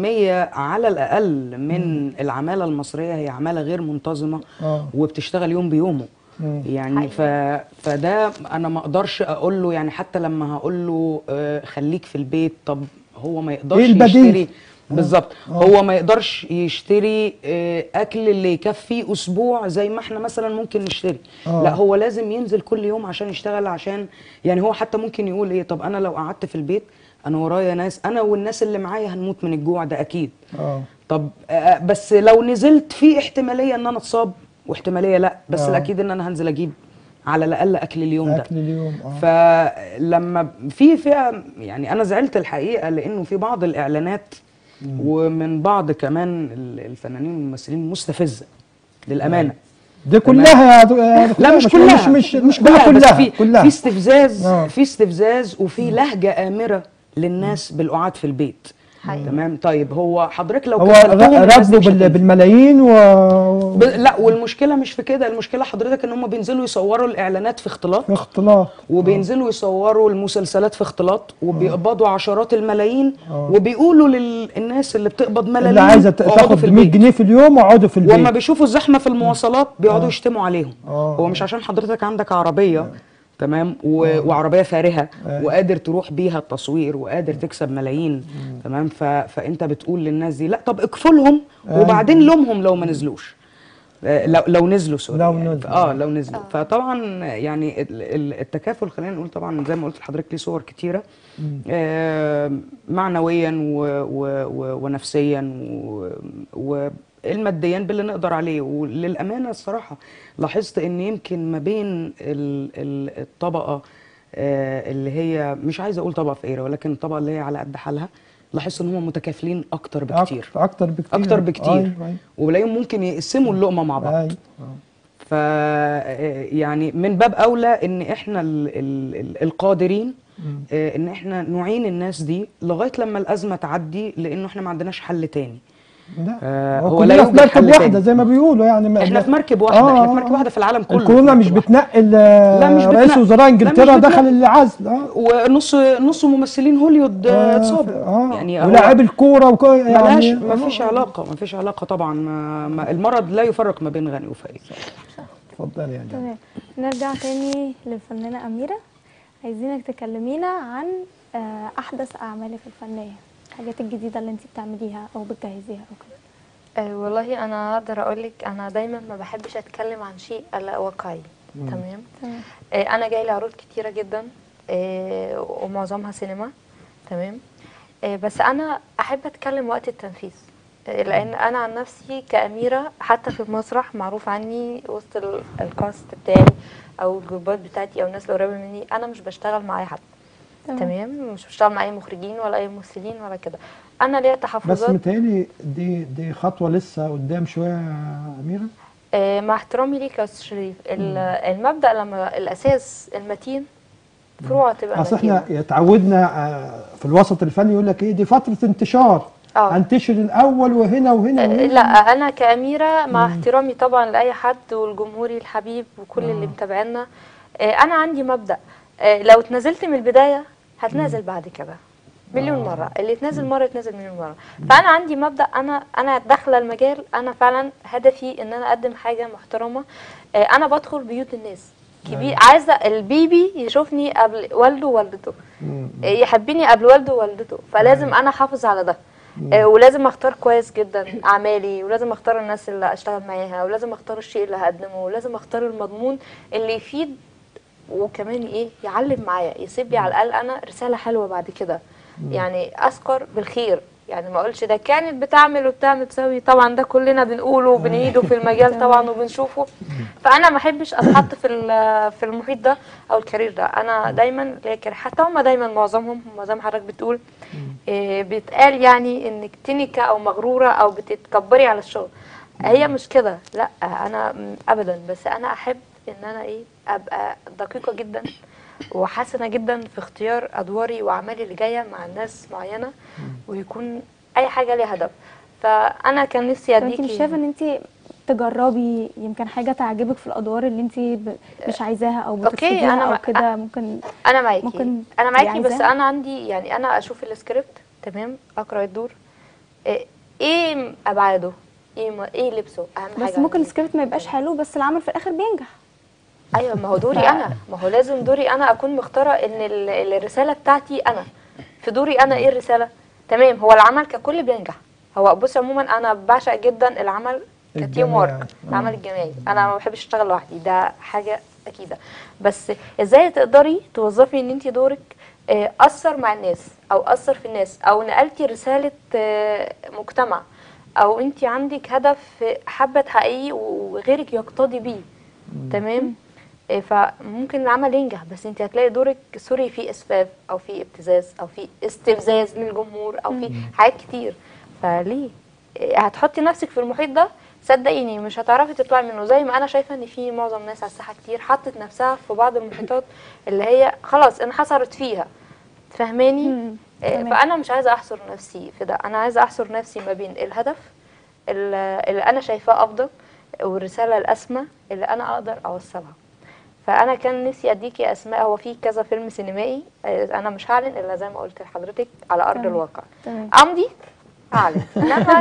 S5: على الاقل من العماله المصريه هي عماله غير منتظمه
S1: آه.
S5: وبتشتغل يوم بيومه
S1: مم.
S5: يعني ف... فده انا ما اقدرش اقول له يعني حتى لما هقول له آه، خليك في البيت طب هو ما يقدرش
S1: إيه البديل؟
S5: يشتري بالظبط هو ما يقدرش يشتري آه، اكل اللي يكفي اسبوع زي ما احنا مثلا ممكن نشتري
S1: آه.
S5: لا هو لازم ينزل كل يوم عشان يشتغل عشان يعني هو حتى ممكن يقول ايه طب انا لو قعدت في البيت انا ورايا ناس انا والناس اللي معايا هنموت من الجوع ده اكيد
S1: اه
S5: طب آه، بس لو نزلت في احتماليه ان انا اتصاب واحتماليه لا بس
S1: آه.
S5: الاكيد ان انا هنزل اجيب على الاقل اكل اليوم ده
S1: اكل اليوم اه
S5: فلما في فئه يعني انا زعلت الحقيقه لانه في بعض الاعلانات ومن بعض كمان ال- الفنانين والممثلين مستفزه للامانه
S1: دي كلها يا دو- يا دكتور
S5: لا مش
S1: باشمهندس،
S5: كلها
S1: مش
S5: مش
S1: لا،
S5: كلها, بس
S1: كلها
S5: في
S1: كلها
S5: في استفزاز
S1: آه.
S5: في استفزاز وفي لهجه امره للناس بالقعاد في البيت
S3: حقيقي.
S5: تمام طيب هو حضرتك لو
S1: هو
S5: كفلتهم
S1: ر-
S5: الناس دي
S1: ربوا
S5: مش
S1: بال-
S5: هتنزل.
S1: بالملايين و
S5: ب... لا والمشكله مش في كده المشكله حضرتك ان هم بينزلوا يصوروا الاعلانات في اختلاط
S1: في اختلاط
S5: وبينزلوا يصوروا المسلسلات في اختلاط وبيقبضوا عشرات الملايين
S1: آه.
S5: وبيقولوا للناس اللي بتقبض ملايين
S1: اللي عايزه ت-
S5: اقعدوا
S1: تاخد
S5: في
S1: 100
S5: البيت
S1: جنيه في اليوم واقعدوا في
S5: واما
S1: البيت
S5: بيشوفوا الزحمه في المواصلات بيقعدوا يشتموا عليهم
S1: آه.
S5: هو مش عشان حضرتك عندك عربيه تمام و... وعربيه فارهه وقادر تروح بيها التصوير وقادر تكسب ملايين تمام ف... فانت بتقول للناس دي لا طب اكفلهم وبعدين لومهم لو ما نزلوش آه، لو لو نزلوا سوري
S1: لو
S5: يعني.
S1: نزلوا.
S5: اه لو نزلوا فطبعا يعني ال- ال- التكافل خلينا نقول طبعا زي ما قلت لحضرتك ليه صور كتيره آه معنويا و و و ونفسيا و والماديا باللي نقدر عليه وللامانه الصراحه لاحظت ان يمكن ما بين ال- ال- الطبقه آه اللي هي مش عايزه اقول طبقه فقيره ولكن الطبقه اللي هي على قد حالها لاحظت ان هم متكافلين اكتر بكتير
S1: أكتر, اكتر بكتير
S5: اكتر بكتير
S1: أيوة، أيوة.
S5: وبلاقيهم ممكن يقسموا اللقمه مع بعض
S1: أيوة.
S5: ف يعني من باب اولى ان احنا ال ال ال القادرين آه، ان احنا نعين الناس دي لغايه لما الازمه تعدي لانه احنا ما عندناش حل تاني
S1: لا
S5: آه،
S1: هو
S5: هو لا
S1: كلنا في
S5: يوجد
S1: مركب
S5: حل
S1: واحده
S5: تاني.
S1: زي ما بيقولوا يعني ما-
S5: احنا
S1: لا-
S5: في مركب واحده
S1: آه،
S5: احنا في مركب
S1: آه.
S5: واحده في العالم كله
S1: الكورونا
S5: في
S1: مش
S5: مركب واحدة.
S1: بتنقل
S5: لا، مش
S1: رئيس
S5: بتنقل.
S1: وزراء
S5: لا، مش
S1: انجلترا
S5: بتنقل.
S1: دخل العزل اه
S5: ونص نص ممثلين هوليوود آه، اتصابوا
S1: اه
S5: يعني هو
S1: ولاعب الكوره وكو
S5: ملهاش
S1: يعني
S5: ما فيش علاقه ما فيش علاقه طبعا ما ما المرض لا يفرق ما بين غني وفقير
S1: اتفضل يا جماعه
S2: تمام نرجع تاني للفنانة أميرة عايزينك تكلمينا عن آه، أحدث أعمالك الفنية الحاجات الجديدة اللي انت بتعمليها أو بتجهزيها أو كده
S3: آه، والله انا اقدر اقول لك انا دايما ما بحبش اتكلم عن شيء الا واقعي تمام
S2: تمام
S3: آه، انا جاي لي عروض كتيره جدا آه، ومعظمها سينما تمام آه، بس انا احب اتكلم وقت التنفيذ آه، لان انا عن نفسي كاميره حتى في المسرح معروف عني وسط ال- الكاست بتاعي او الجروبات بتاعتي او الناس اللي قريبه مني انا مش بشتغل مع اي حد
S2: تمام.
S3: تمام مش بشتغل مع اي مخرجين ولا اي ممثلين ولا كده انا ليا
S1: بس
S3: تحفظات
S1: متهيألي دي دي خطوه لسه قدام شويه يا اميره
S3: آه، مع احترامي ليك يا استاذ شريف ال- المبدا لما الاساس المتين فروعه تبقى
S1: اصل
S3: متينه
S1: احنا اتعودنا آه، في الوسط الفني يقول لك ايه دي فتره انتشار
S3: اه
S1: انتشر الاول وهنا وهنا,
S3: آه،
S1: وهنا.
S3: لا انا كاميره مع احترامي طبعا لاي حد والجمهوري الحبيب وكل اللي متابعينا آه، انا عندي مبدا آه، لو اتنازلت من البدايه هتنازل بعد كده مليون مره اللي يتنازل مره يتنازل مليون مره فانا عندي مبدا انا انا داخله المجال انا فعلا هدفي ان انا اقدم حاجه محترمه آه، انا بدخل بيوت الناس كبير عايزه البيبي يشوفني قبل والده ووالدته آه، يحبني قبل والده ووالدته فلازم انا احافظ على ده آه، ولازم اختار كويس جدا اعمالي ولازم اختار الناس اللي اشتغل معاها ولازم اختار الشيء اللي هقدمه ولازم اختار المضمون اللي يفيد وكمان ايه يعلم معايا يسيب لي على الاقل انا رساله حلوه بعد كده يعني اذكر بالخير يعني ما اقولش ده كانت بتعمل وبتعمل تسوي طبعا ده كلنا بنقوله وبنعيده في المجال طبعا وبنشوفه فانا ما احبش اتحط في ال- في المحيط ده او الكارير ده انا دايما ليا كارير حتى هم دايما معظمهم هم زي ما حضرتك بتقول إيه بيتقال يعني انك تنكه او مغروره او بتتكبري على الشغل هي مش كده لا انا م- ابدا بس انا احب ان انا ايه ابقى دقيقه جدا وحسنه جدا في اختيار ادواري واعمالي اللي جايه مع ناس معينه ويكون اي حاجه ليها هدف فانا كان نفسي
S2: طب انت
S3: اديكي
S2: مش شايفه ان انت تجربي يمكن حاجه تعجبك في الادوار اللي انت ب... مش عايزاها او
S3: أوكي،
S2: بترفضيها
S3: أنا
S2: او
S3: ما-
S2: كده ممكن
S3: انا معاكي
S2: ممكن
S3: انا
S2: تبقي
S3: معاكي بس
S2: عايزاها؟
S3: انا عندي يعني انا اشوف السكريبت تمام اقرا الدور إيه- ايه ابعاده ايه م- ايه لبسه اهم حاجه
S2: بس ممكن
S3: عندي.
S2: السكريبت ما يبقاش حلو بس العمل في الاخر بينجح
S3: ايوه ما هو دوري انا ما هو لازم دوري انا اكون مختاره ان ال- الرساله بتاعتي انا في دوري انا ايه الرساله تمام هو العمل ككل بينجح هو بص عموما انا بعشق جدا العمل كتيم
S1: الجماعي.
S3: ورك العمل الجماعي انا ما بحبش اشتغل لوحدي ده حاجه اكيده بس ازاي تقدري توظفي ان انت دورك آه، اثر مع الناس او اثر في الناس او نقلتي رساله آه، مجتمع او انت عندك هدف حابه تحققيه وغيرك يقتدي بيه تمام إيه، فممكن العمل ينجح بس انت هتلاقي دورك سوري فيه اسفاف او فيه ابتزاز او فيه استفزاز للجمهور او فيه حاجات كتير فليه إيه، هتحطي نفسك في المحيط ده صدقيني مش هتعرفي تطلعي منه زي ما انا شايفه ان في معظم ناس على الساحه كتير حطت نفسها في بعض المحيطات اللي هي خلاص انحصرت فيها فاهماني
S2: مم،
S3: إيه،
S2: تمام.
S3: فانا مش عايزه احصر نفسي في ده انا عايزه احصر نفسي ما بين الهدف اللي اللي انا شايفاه افضل والرساله الاسمى اللي انا اقدر اوصلها فانا كان نفسي اديكي اسماء هو في كذا فيلم سينمائي آه، انا مش هعلن الا زي ما قلت لحضرتك على ارض
S2: تمام.
S3: الواقع
S2: تمام
S3: امضي اعلن انما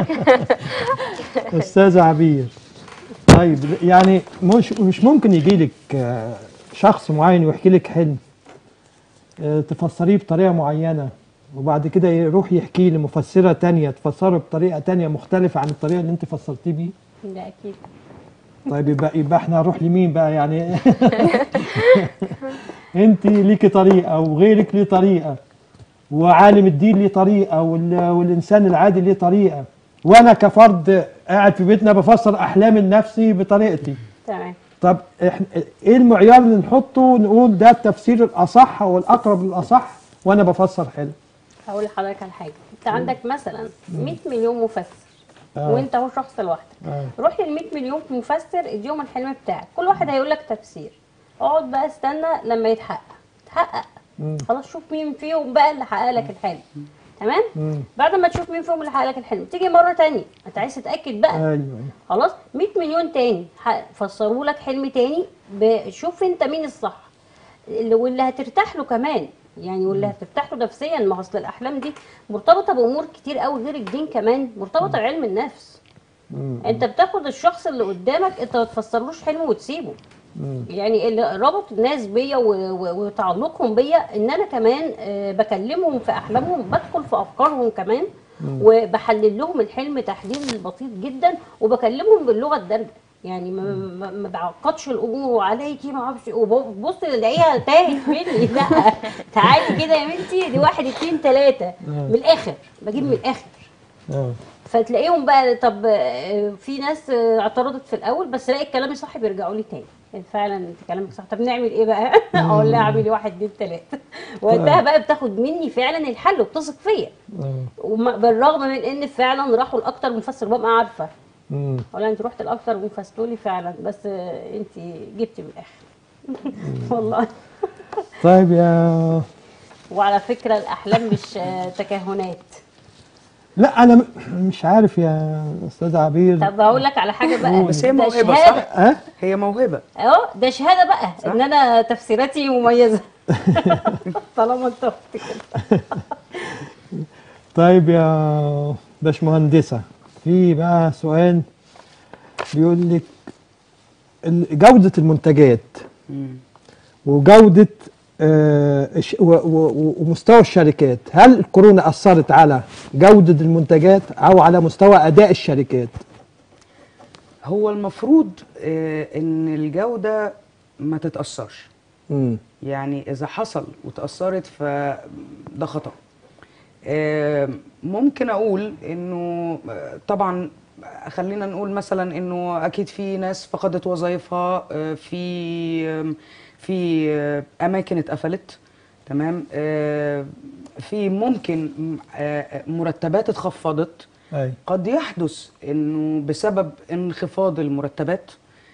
S1: استاذه عبير طيب يعني مش مش ممكن يجي لك شخص معين ويحكي لك حلم آه، تفسريه بطريقه معينه وبعد كده يروح يحكيه لمفسره تانية تفسره بطريقه تانية مختلفه عن الطريقه اللي انت فسرتيه بيه
S4: ده اكيد
S1: طيب يبقى يبقى احنا هنروح لمين بقى يعني انت ليكي طريقه وغيرك ليه طريقه وعالم الدين ليه طريقه وال- والانسان العادي ليه طريقه وانا كفرد قاعد في بيتنا بفسر احلام لنفسي بطريقتي
S4: تمام
S1: طب احنا ايه المعيار اللي نحطه نقول ده التفسير الاصح او الاقرب للاصح وانا بفسر حلم
S4: هقول لحضرتك على حاجه انت عندك مثلا 100 مليون مفسر
S1: آه.
S4: وانت اهو شخص لوحدك
S1: آه.
S4: روح لل 100 مليون مفسر اديهم الحلم بتاعك كل واحد هيقول لك تفسير اقعد بقى استنى لما يتحقق تحقق
S1: مم.
S4: خلاص شوف مين فيهم بقى اللي حقق لك الحلم تمام
S1: مم.
S4: بعد ما تشوف مين فيهم اللي حقق لك الحلم تيجي مره تانية انت عايز تتاكد بقى
S1: ايوه
S4: خلاص 100 مليون تاني ح- فسروا لك حلم تاني ب- شوف انت مين الصح اللي واللي هترتاح له كمان يعني واللي هترتاح له نفسيا ما هو اصل الاحلام دي مرتبطه بامور كتير قوي غير الدين كمان مرتبطه بعلم النفس
S1: مم.
S4: انت بتاخد الشخص اللي قدامك انت ما تفسرلوش حلمه وتسيبه
S1: مم.
S4: يعني اللي ربط الناس بيا و- و- وتعلقهم بيا ان انا كمان آه، بكلمهم في احلامهم بدخل في افكارهم كمان وبحلل لهم الحلم تحليل بسيط جدا وبكلمهم باللغه الدارجه يعني ما, ما, ما بعقدش الامور وعليكي ما اعرفش وبص الاقيها تاهت مني لا تعالي كده يا بنتي دي واحد اتنين تلاته من الاخر بجيب من الاخر
S1: اه
S4: فتلاقيهم بقى طب آه، في ناس آه، اعترضت في الاول بس الاقي كلامي صح بيرجعوا لي تاني فعلا انت كلامك صح طب نعمل ايه بقى اقول لها اعملي واحد اتنين تلاته وقتها بقى بتاخد مني فعلا الحل وبتثق فيا
S1: اه
S4: وم- بالرغم من ان فعلا راحوا لاكتر من مفسر ببقى عارفه
S1: مم.
S4: اقول لها انت رحت الاكتر وفزتوا لي فعلا بس آه، انت جبتي من الاخر والله
S1: طيب يا
S4: وعلى فكره الاحلام مش آه، تكهنات
S1: لا انا م- مش عارف يا استاذ عبير
S4: طب هقول لك على حاجه بقى
S5: بس هي
S4: ده
S5: موهبه
S4: شهادة.
S5: صح؟
S1: ها
S5: هي موهبه
S4: اه ده شهاده بقى
S5: صح.
S4: ان انا تفسيراتي مميزه طالما انت قلت كده
S1: طيب يا باشمهندسة في بقى سؤال بيقول لك ال- جودة المنتجات
S5: مم.
S1: وجودة آه، الش- و- و- ومستوى الشركات هل الكورونا أثرت على جودة المنتجات أو على مستوى أداء الشركات؟
S5: هو المفروض آه، ان الجوده ما تتاثرش
S1: مم.
S5: يعني اذا حصل وتاثرت فده خطا آه، ممكن اقول انه آه، طبعا خلينا نقول مثلا انه اكيد في ناس فقدت وظائفها آه، في آم، في آه، اماكن اتقفلت تمام آه، في ممكن م- آه، مرتبات اتخفضت
S1: أي
S5: قد يحدث انه بسبب انخفاض المرتبات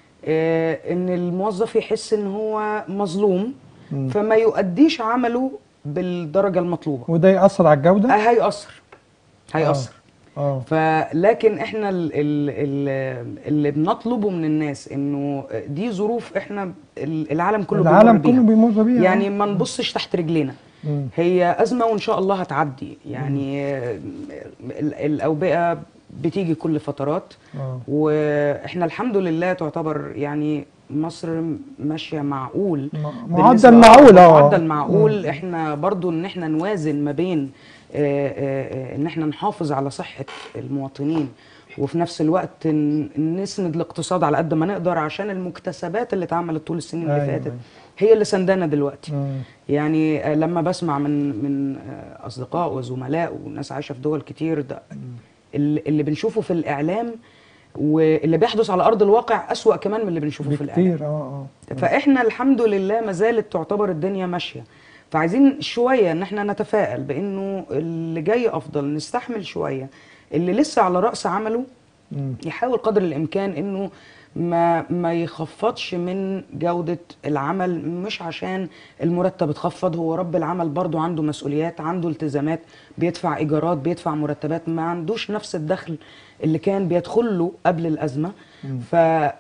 S5: آه، ان الموظف يحس ان هو مظلوم
S1: مم.
S5: فما يؤديش عمله بالدرجه المطلوبه
S1: وده يأثر على
S5: آه،
S1: الجودة؟
S5: هيأثر هيأثر
S1: اه
S5: فلكن احنا ال ال ال اللي بنطلبه من الناس انه دي ظروف احنا ال- العالم كله
S1: العالم
S5: بيمر
S1: كله
S5: بيها.
S1: بيمر بيها
S5: يعني ما نبصش تحت رجلينا
S1: مم.
S5: هي أزمة وإن شاء الله هتعدي يعني آه، ال- الأوبئة بتيجي كل فترات
S1: آه.
S5: وإحنا الحمد لله تعتبر يعني مصر ماشية معقول
S1: م-
S5: بالنسبة-
S1: معدل معقول اه
S5: معدل معقول احنا برضو ان احنا نوازن ما بين آه، آه، آه، ان احنا نحافظ على صحة المواطنين وفي نفس الوقت ن- نسند الاقتصاد على قد ما نقدر عشان المكتسبات اللي اتعملت طول السنين اللي
S1: أيوة،
S5: فاتت
S1: أيوة.
S5: هي اللي سندانا دلوقتي
S1: مم.
S5: يعني آه، لما بسمع من من آه، اصدقاء وزملاء وناس عايشه في دول كتير ده اللي اللي بنشوفه في الاعلام واللي بيحدث على ارض الواقع اسوأ كمان من اللي بنشوفه في الاعلام
S1: بكتير اه اه
S5: فاحنا الحمد لله ما زالت تعتبر الدنيا ماشيه فعايزين شويه ان احنا نتفائل بانه اللي جاي افضل نستحمل شويه اللي لسه على راس عمله
S1: مم.
S5: يحاول قدر الامكان انه ما ما يخفضش من جوده العمل مش عشان المرتب اتخفض هو رب العمل برضو عنده مسؤوليات عنده التزامات بيدفع ايجارات بيدفع مرتبات ما عندوش نفس الدخل اللي كان بيدخل له قبل الازمه ف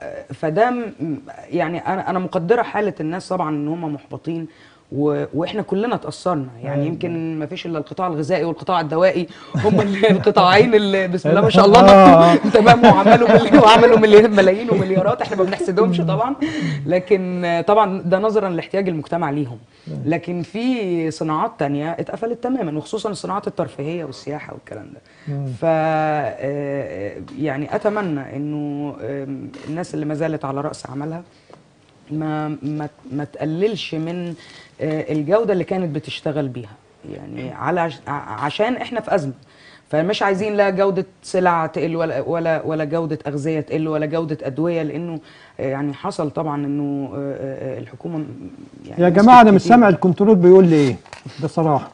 S5: فده م- يعني انا انا مقدره حاله الناس طبعا ان هم محبطين و... واحنا كلنا اتاثرنا يعني
S1: أيوة.
S5: يمكن ما فيش الا القطاع الغذائي والقطاع الدوائي هم ال- القطاعين اللي بسم الله ما شاء
S1: آه.
S5: الله تمام وعملوا ملي- وعملوا ملي- ملايين ومليارات احنا ما بنحسدهمش طبعا لكن آه، طبعا ده نظرا لاحتياج المجتمع ليهم لكن في صناعات تانية اتقفلت تماما وخصوصا الصناعات الترفيهيه والسياحه والكلام ده ف آه، يعني اتمنى انه آم، الناس اللي ما زالت على راس عملها ما ما ما تقللش من آه، الجوده اللي كانت بتشتغل بيها يعني على عش- ع- عشان احنا في ازمه فمش عايزين لا جوده سلع تقل ولا ولا ولا جوده اغذيه تقل ولا جوده ادويه لانه آه، يعني حصل طبعا انه آه، آه، الحكومه م- يعني
S1: يا
S5: مسكت
S1: جماعه انا مش
S5: كتير.
S1: سامع الكنترول بيقول لي ايه بصراحه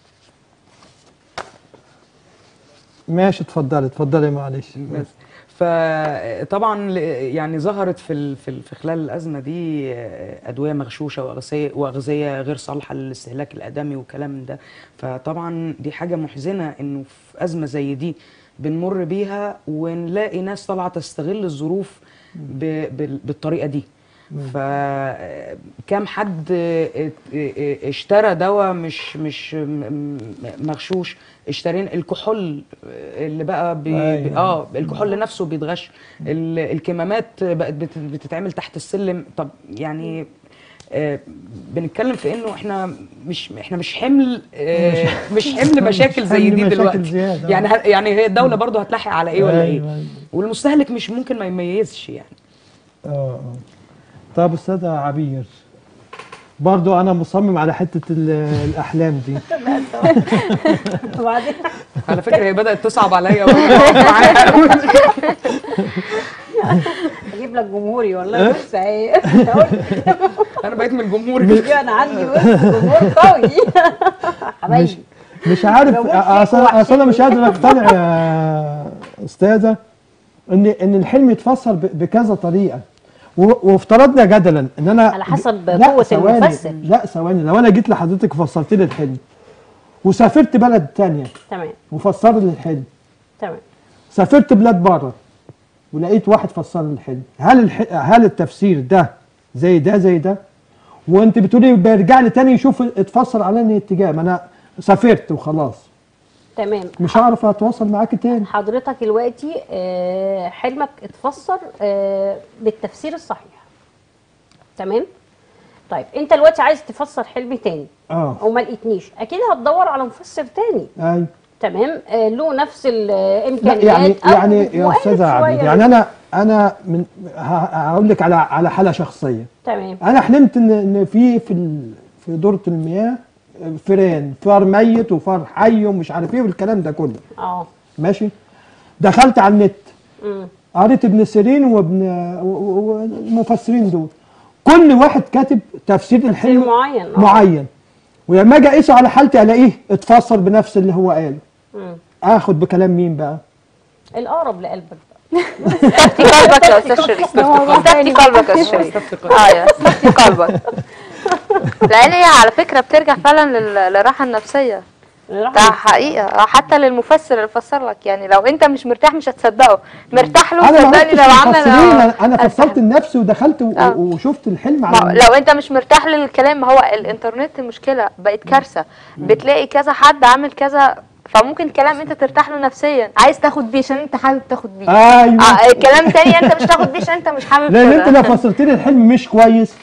S1: ماشي اتفضلي اتفضلي معلش
S5: بس فطبعا ل- يعني ظهرت في ال- في ال- في خلال الازمه دي آه، ادويه مغشوشه واغذيه واغذيه غير صالحه للاستهلاك الادمي وكلام من ده فطبعا دي حاجه محزنه انه في ازمه زي دي بنمر بيها ونلاقي ناس طالعه تستغل الظروف ب- بال- بالطريقه دي فكم حد ات- اه- اشترى دواء مش مش م- م- مغشوش اشترين الكحول اللي بقى بي
S1: أيوة.
S5: اه الكحول نفسه بيتغش ال- الكمامات بقت بت- بتتعمل تحت السلم طب يعني آه بنتكلم في انه احنا مش احنا مش حمل آه مش حمل مشاكل زي
S1: حمل
S5: دي
S1: مشاكل
S5: دلوقتي
S1: زيادة.
S5: يعني ه- يعني هي الدوله برضه هتلاحق على ايه ولا
S1: أيوة،
S5: ايه
S1: أيوة.
S5: والمستهلك مش ممكن ما يميزش يعني
S1: اه اه طب استاذه عبير برضو انا مصمم على حته ال- الاحلام دي
S4: وبعدين
S5: على فكره هي بدات تصعب عليا وأنا بقف معاها
S4: اجيب لك جمهوري والله بص اهي
S5: انا بقيت من جمهوري
S4: دي انا عندي بص جمهور قوي
S1: مش
S4: حبايبي
S1: مش عارف
S4: جمهور
S1: اصل
S4: فيك
S1: أصل انا مش قادر اقتنع يا استاذه ان ان الحلم يتفسر ب- بكذا طريقه و- وافترضنا جدلا ان انا
S4: على حسب
S1: لا،
S4: قوة
S1: ثواني،
S4: المفسر.
S1: لا ثواني لو انا جيت لحضرتك وفسرت لي الحلم وسافرت بلد تانية
S4: تمام
S1: وفسر لي الحلم
S4: تمام
S1: سافرت بلاد بره ولقيت واحد فسر لي الحلم هل الح... هل التفسير ده زي ده زي ده وانت بتقولي بيرجع لي تاني يشوف اتفسر على انهي اتجاه ما انا سافرت وخلاص
S4: تمام
S1: مش هعرف اتواصل معاكي تاني
S4: حضرتك دلوقتي آه، حلمك اتفسر آه، بالتفسير الصحيح تمام طيب انت دلوقتي عايز تفسر حلم تاني
S1: اه
S4: وما لقيتنيش اكيد هتدور على مفسر تاني
S1: اي
S4: تمام آه، له نفس
S1: لا
S4: الامكانيات
S1: يعني
S4: أو
S1: يعني يا
S4: مؤهل
S1: استاذه
S4: شوية
S1: عبيد يعني انا انا من ه- هقول لك على على حاله شخصيه
S4: تمام
S1: انا حلمت ان ان في في ال- في دوره المياه فيران فار ميت وفار حي ومش عارف ايه والكلام ده كله
S4: اه
S1: ماشي دخلت على النت
S4: مم.
S1: قريت ابن سيرين وابن و- و- والمفسرين دول كل واحد كاتب تفسير
S4: تفسير
S1: الحلم
S4: معين آه.
S1: معين ولما اجي اقيسه على حالتي الاقيه اتفسر بنفس اللي هو قاله
S4: مم.
S1: اخد بكلام مين بقى
S4: الاقرب لقلبك بقى
S3: استفتي قلبك يا استاذ شريف استفتي قلبك يا استاذ شريف اه يا استفتي قلبك لان هي على فكره بترجع فعلا لل- للراحه النفسيه ده حقيقه حتى للمفسر اللي فسر لك يعني لو انت مش مرتاح مش هتصدقه مرتاح له
S1: انا ما
S3: صدقني
S1: رحتش
S3: لو
S1: للمفسرين
S3: عمل
S1: انا أنا فصلت لنفسي ودخلت و-
S3: آه.
S1: وشفت الحلم
S3: ما-
S1: على
S3: لو انت مش مرتاح للكلام ما هو الانترنت مشكله بقت كارثه بتلاقي كذا حد عامل كذا فممكن كلام انت ترتاح له نفسيا عايز تاخد بيه عشان انت حابب تاخد بيه
S1: ايوه
S3: آه كلام تاني انت مش تاخد بيه عشان انت مش حابب
S1: لان
S3: كده.
S1: انت لو فسرت لي الحلم مش كويس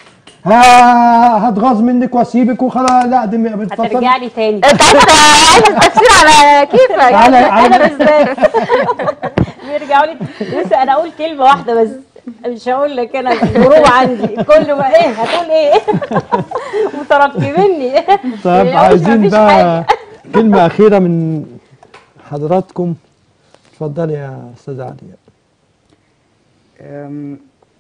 S1: ها هتغاظ منك واسيبك وخلاص لا دي بتفسر
S4: هترجع لي تاني
S3: انت عايز عايز التفسير على كيفك
S1: على
S4: انا
S1: على
S4: بالذات بيرجعوا لي بس انا اقول كلمه واحده بس مش هقول لك انا الجروب عندي كله بقى ايه هتقول ايه مترقبني
S1: طب
S4: يعني
S1: عايزين
S4: مفيش
S1: بقى
S4: حاجة.
S1: كلمة أخيرة من حضراتكم اتفضلي يا أستاذ علي
S5: أم-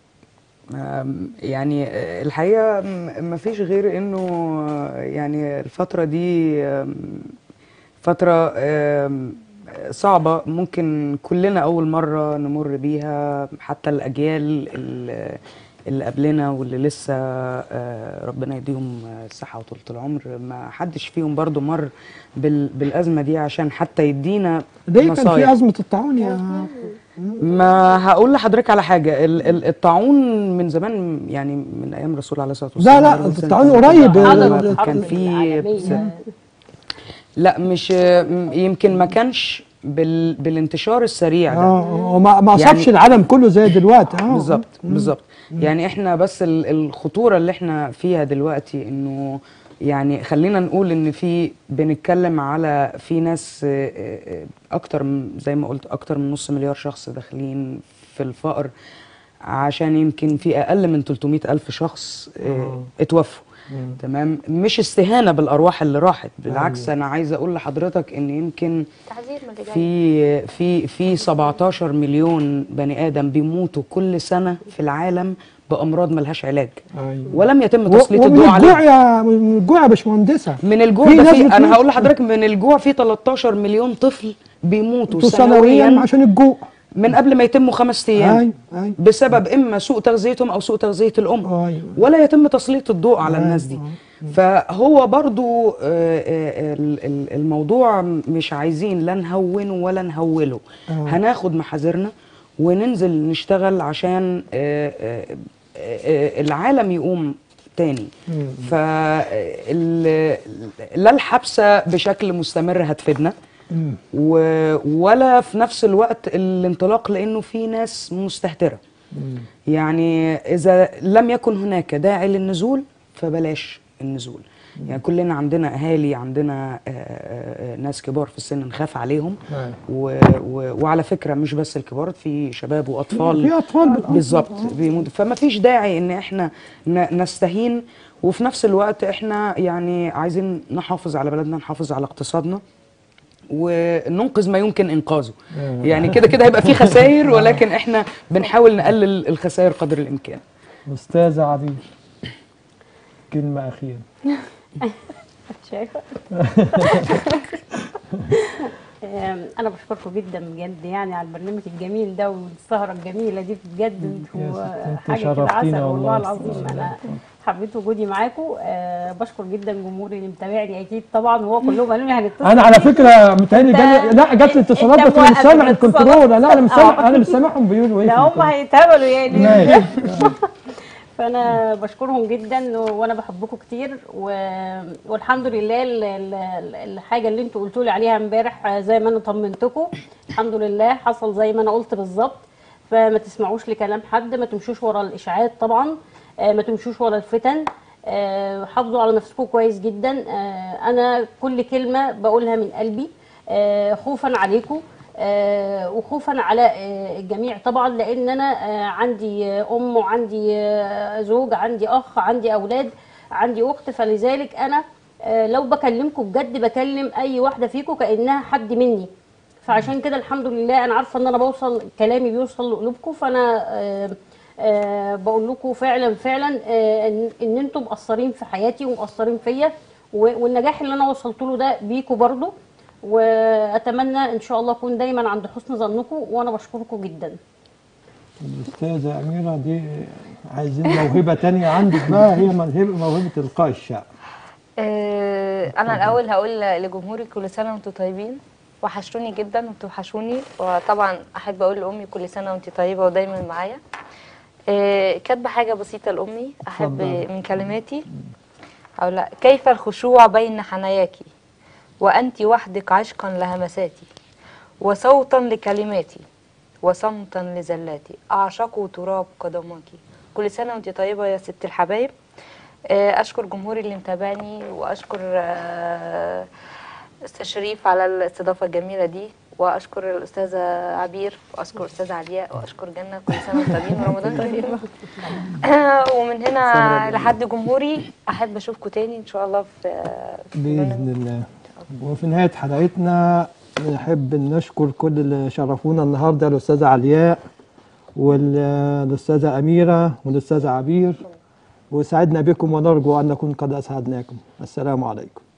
S5: أم، يعني آه، الحقيقة ما فيش غير انه آه، يعني الفترة دي آم، فترة آم، صعبة ممكن كلنا أول مرة نمر بيها حتى الأجيال ال- اللي قبلنا واللي لسه آه، ربنا يديهم الصحة وطولة العمر ما حدش فيهم برضو مر بال- بالأزمة دي عشان حتى يدينا
S1: ليه كان
S5: نصايح.
S1: في أزمة الطاعون يا
S5: ما هقول لحضرتك على حاجه ال- ال- الطاعون من زمان يعني من ايام الرسول عليه الصلاه والسلام
S1: لا
S5: عليه
S1: لا
S5: السلام.
S1: الطاعون قريب
S4: حضروا
S1: آه،
S4: الحرب
S5: كان في
S4: العالمية.
S5: لا مش م- يمكن ما كانش بال بالانتشار السريع ده
S1: اه وما ما أصابش
S5: يعني-
S1: العالم كله زي دلوقتي اه
S5: بالظبط بالظبط يعني احنا بس ال- الخطوره اللي احنا فيها دلوقتي انه يعني خلينا نقول ان في بنتكلم على في ناس آه، آه، اكتر من- زي ما قلت اكتر من نص مليار شخص داخلين في الفقر عشان يمكن في اقل من 300 الف شخص آه، اتوفوا تمام مش استهانه بالارواح اللي راحت بالعكس انا عايزه اقول لحضرتك ان يمكن
S3: تحذير من اللي جاي.
S5: في في في 17 مليون بني ادم بيموتوا كل سنه في العالم بامراض ملهاش علاج
S1: أيوة.
S5: ولم يتم
S1: و-
S5: تسليط
S1: ومن
S5: الضوء
S1: الجوع
S5: عليها
S1: يا من الجوع يا باشمهندسة
S5: من الجوع
S1: في
S5: ده
S1: ناس
S5: في
S1: بتموت.
S5: انا هقول لحضرتك من الجوع في 13 مليون طفل بيموتوا
S1: سنويا
S5: سنويا
S1: عشان الجوع
S5: من قبل ما يتموا خمس ايام
S1: أيوة أيوة
S5: بسبب اما سوء تغذيتهم او سوء تغذيه الام
S1: أيوة.
S5: ولا يتم تسليط الضوء على
S1: أيوة.
S5: الناس دي فهو برضو آه، آه، ال- ال- الموضوع مش عايزين لا نهونه ولا نهوله
S1: آه.
S5: هناخد محاذرنا وننزل نشتغل عشان آه، آه، آه، العالم يقوم تاني ف ال- لا الحبسه بشكل مستمر هتفيدنا
S1: مم.
S5: و- ولا في نفس الوقت الانطلاق لانه في ناس مستهتره يعني اذا لم يكن هناك داعي للنزول فبلاش النزول يعني كلنا عندنا اهالي عندنا آه، آه، آه، ناس كبار في السن نخاف عليهم
S1: أيوة.
S5: و و وعلى فكره مش بس الكبار في شباب واطفال
S1: في أطفال بت-
S5: بالظبط بيموتوا فما فيش داعي ان احنا ن- نستهين وفي نفس الوقت احنا يعني عايزين نحافظ على بلدنا نحافظ على اقتصادنا وننقذ ما يمكن انقاذه يعني كده كده هيبقى في خسائر ولكن احنا بنحاول نقلل الخسائر قدر الامكان
S1: أستاذة عبيد كلمة أخيرة
S4: شايفه آم، انا بشكركم جدا بجد يعني على البرنامج الجميل ده والسهره الجميله دي بجد
S1: يا
S4: انتوا
S1: ست، انت
S4: حاجه كده
S1: شرفتينا
S4: عسل والله
S1: والله.
S4: العظيم انا حبيت وجودي معاكم آه بشكر جدا جمهوري اللي متابعني اكيد طبعا وهو كلهم قالوا لي هنتصل
S1: انا على فكره متهيألي
S4: أنت-
S1: جالي لا جات لي اتصالات
S4: أنت
S1: بس مش
S4: موقف
S1: سامع
S4: الاتصالات.
S1: الكنترول لا انا مش سامع
S4: آه.
S1: انا مش سامعهم بيقولوا ايه
S4: لا
S1: في
S4: هم
S1: الكنترول.
S4: هيتهبلوا يعني
S1: ماشي
S4: فانا بشكرهم جدا و- وانا بحبكم كتير و... والحمد لله ال- ال- الحاجه اللي انتوا قلتوا لي عليها امبارح آه، زي ما انا طمنتكم الحمد لله حصل زي ما انا قلت بالظبط فما تسمعوش لكلام حد ما تمشوش ورا الاشاعات طبعا آه، ما تمشوش ورا الفتن آه، حافظوا على نفسكم كويس جدا آه، انا كل كلمه بقولها من قلبي آه، خوفا عليكم آه، وخوفا على آه، الجميع طبعا لان انا آه، عندي آه، ام وعندي آه، زوج عندي اخ عندي اولاد عندي اخت فلذلك انا آه، لو بكلمكم بجد بكلم اي واحده فيكم كانها حد مني فعشان كده الحمد لله انا عارفه ان انا بوصل كلامي بيوصل لقلوبكم فانا آه، آه، بقول لكم فعلا فعلا آه، ان إن انتم مقصرين في حياتي ومقصرين فيا و- والنجاح اللي انا وصلت له ده بيكوا برضو واتمنى ان شاء الله اكون دايما عند حسن ظنكم وانا بشكركم جدا
S1: الاستاذه اميره دي عايزين موهبه تانية عندك بقى هي موهبه موهبه القاء الشعر
S3: آه، انا الاول هقول لجمهوري كل سنه وانتم طيبين وحشتوني جدا وبتوحشوني وطبعا احب اقول لامي كل سنه وانت طيبه ودايما معايا آه، كاتبه حاجه بسيطه لامي احب
S1: اتفضلي.
S3: من كلماتي او لا كيف الخشوع بين حناياك وانت وحدك عشقا لهمساتي وصوتا لكلماتي وصمتا لزلاتي اعشق تراب قدماك كل سنه وانت طيبه يا ست الحبايب آه، اشكر جمهوري اللي متابعني واشكر آه، استاذ شريف على الاستضافه الجميله دي واشكر الاستاذه عبير واشكر الاستاذه علياء واشكر جنه كل سنه وانتم طيبين ورمضان كريم ومن هنا لحد جمهوري احب اشوفكم تاني ان شاء الله في في
S1: باذن الله وفي نهايه حلقتنا نحب نشكر كل اللي شرفونا النهارده الاستاذه علياء والاستاذه اميره والاستاذه عبير وسعدنا بكم ونرجو ان نكون قد اسعدناكم السلام عليكم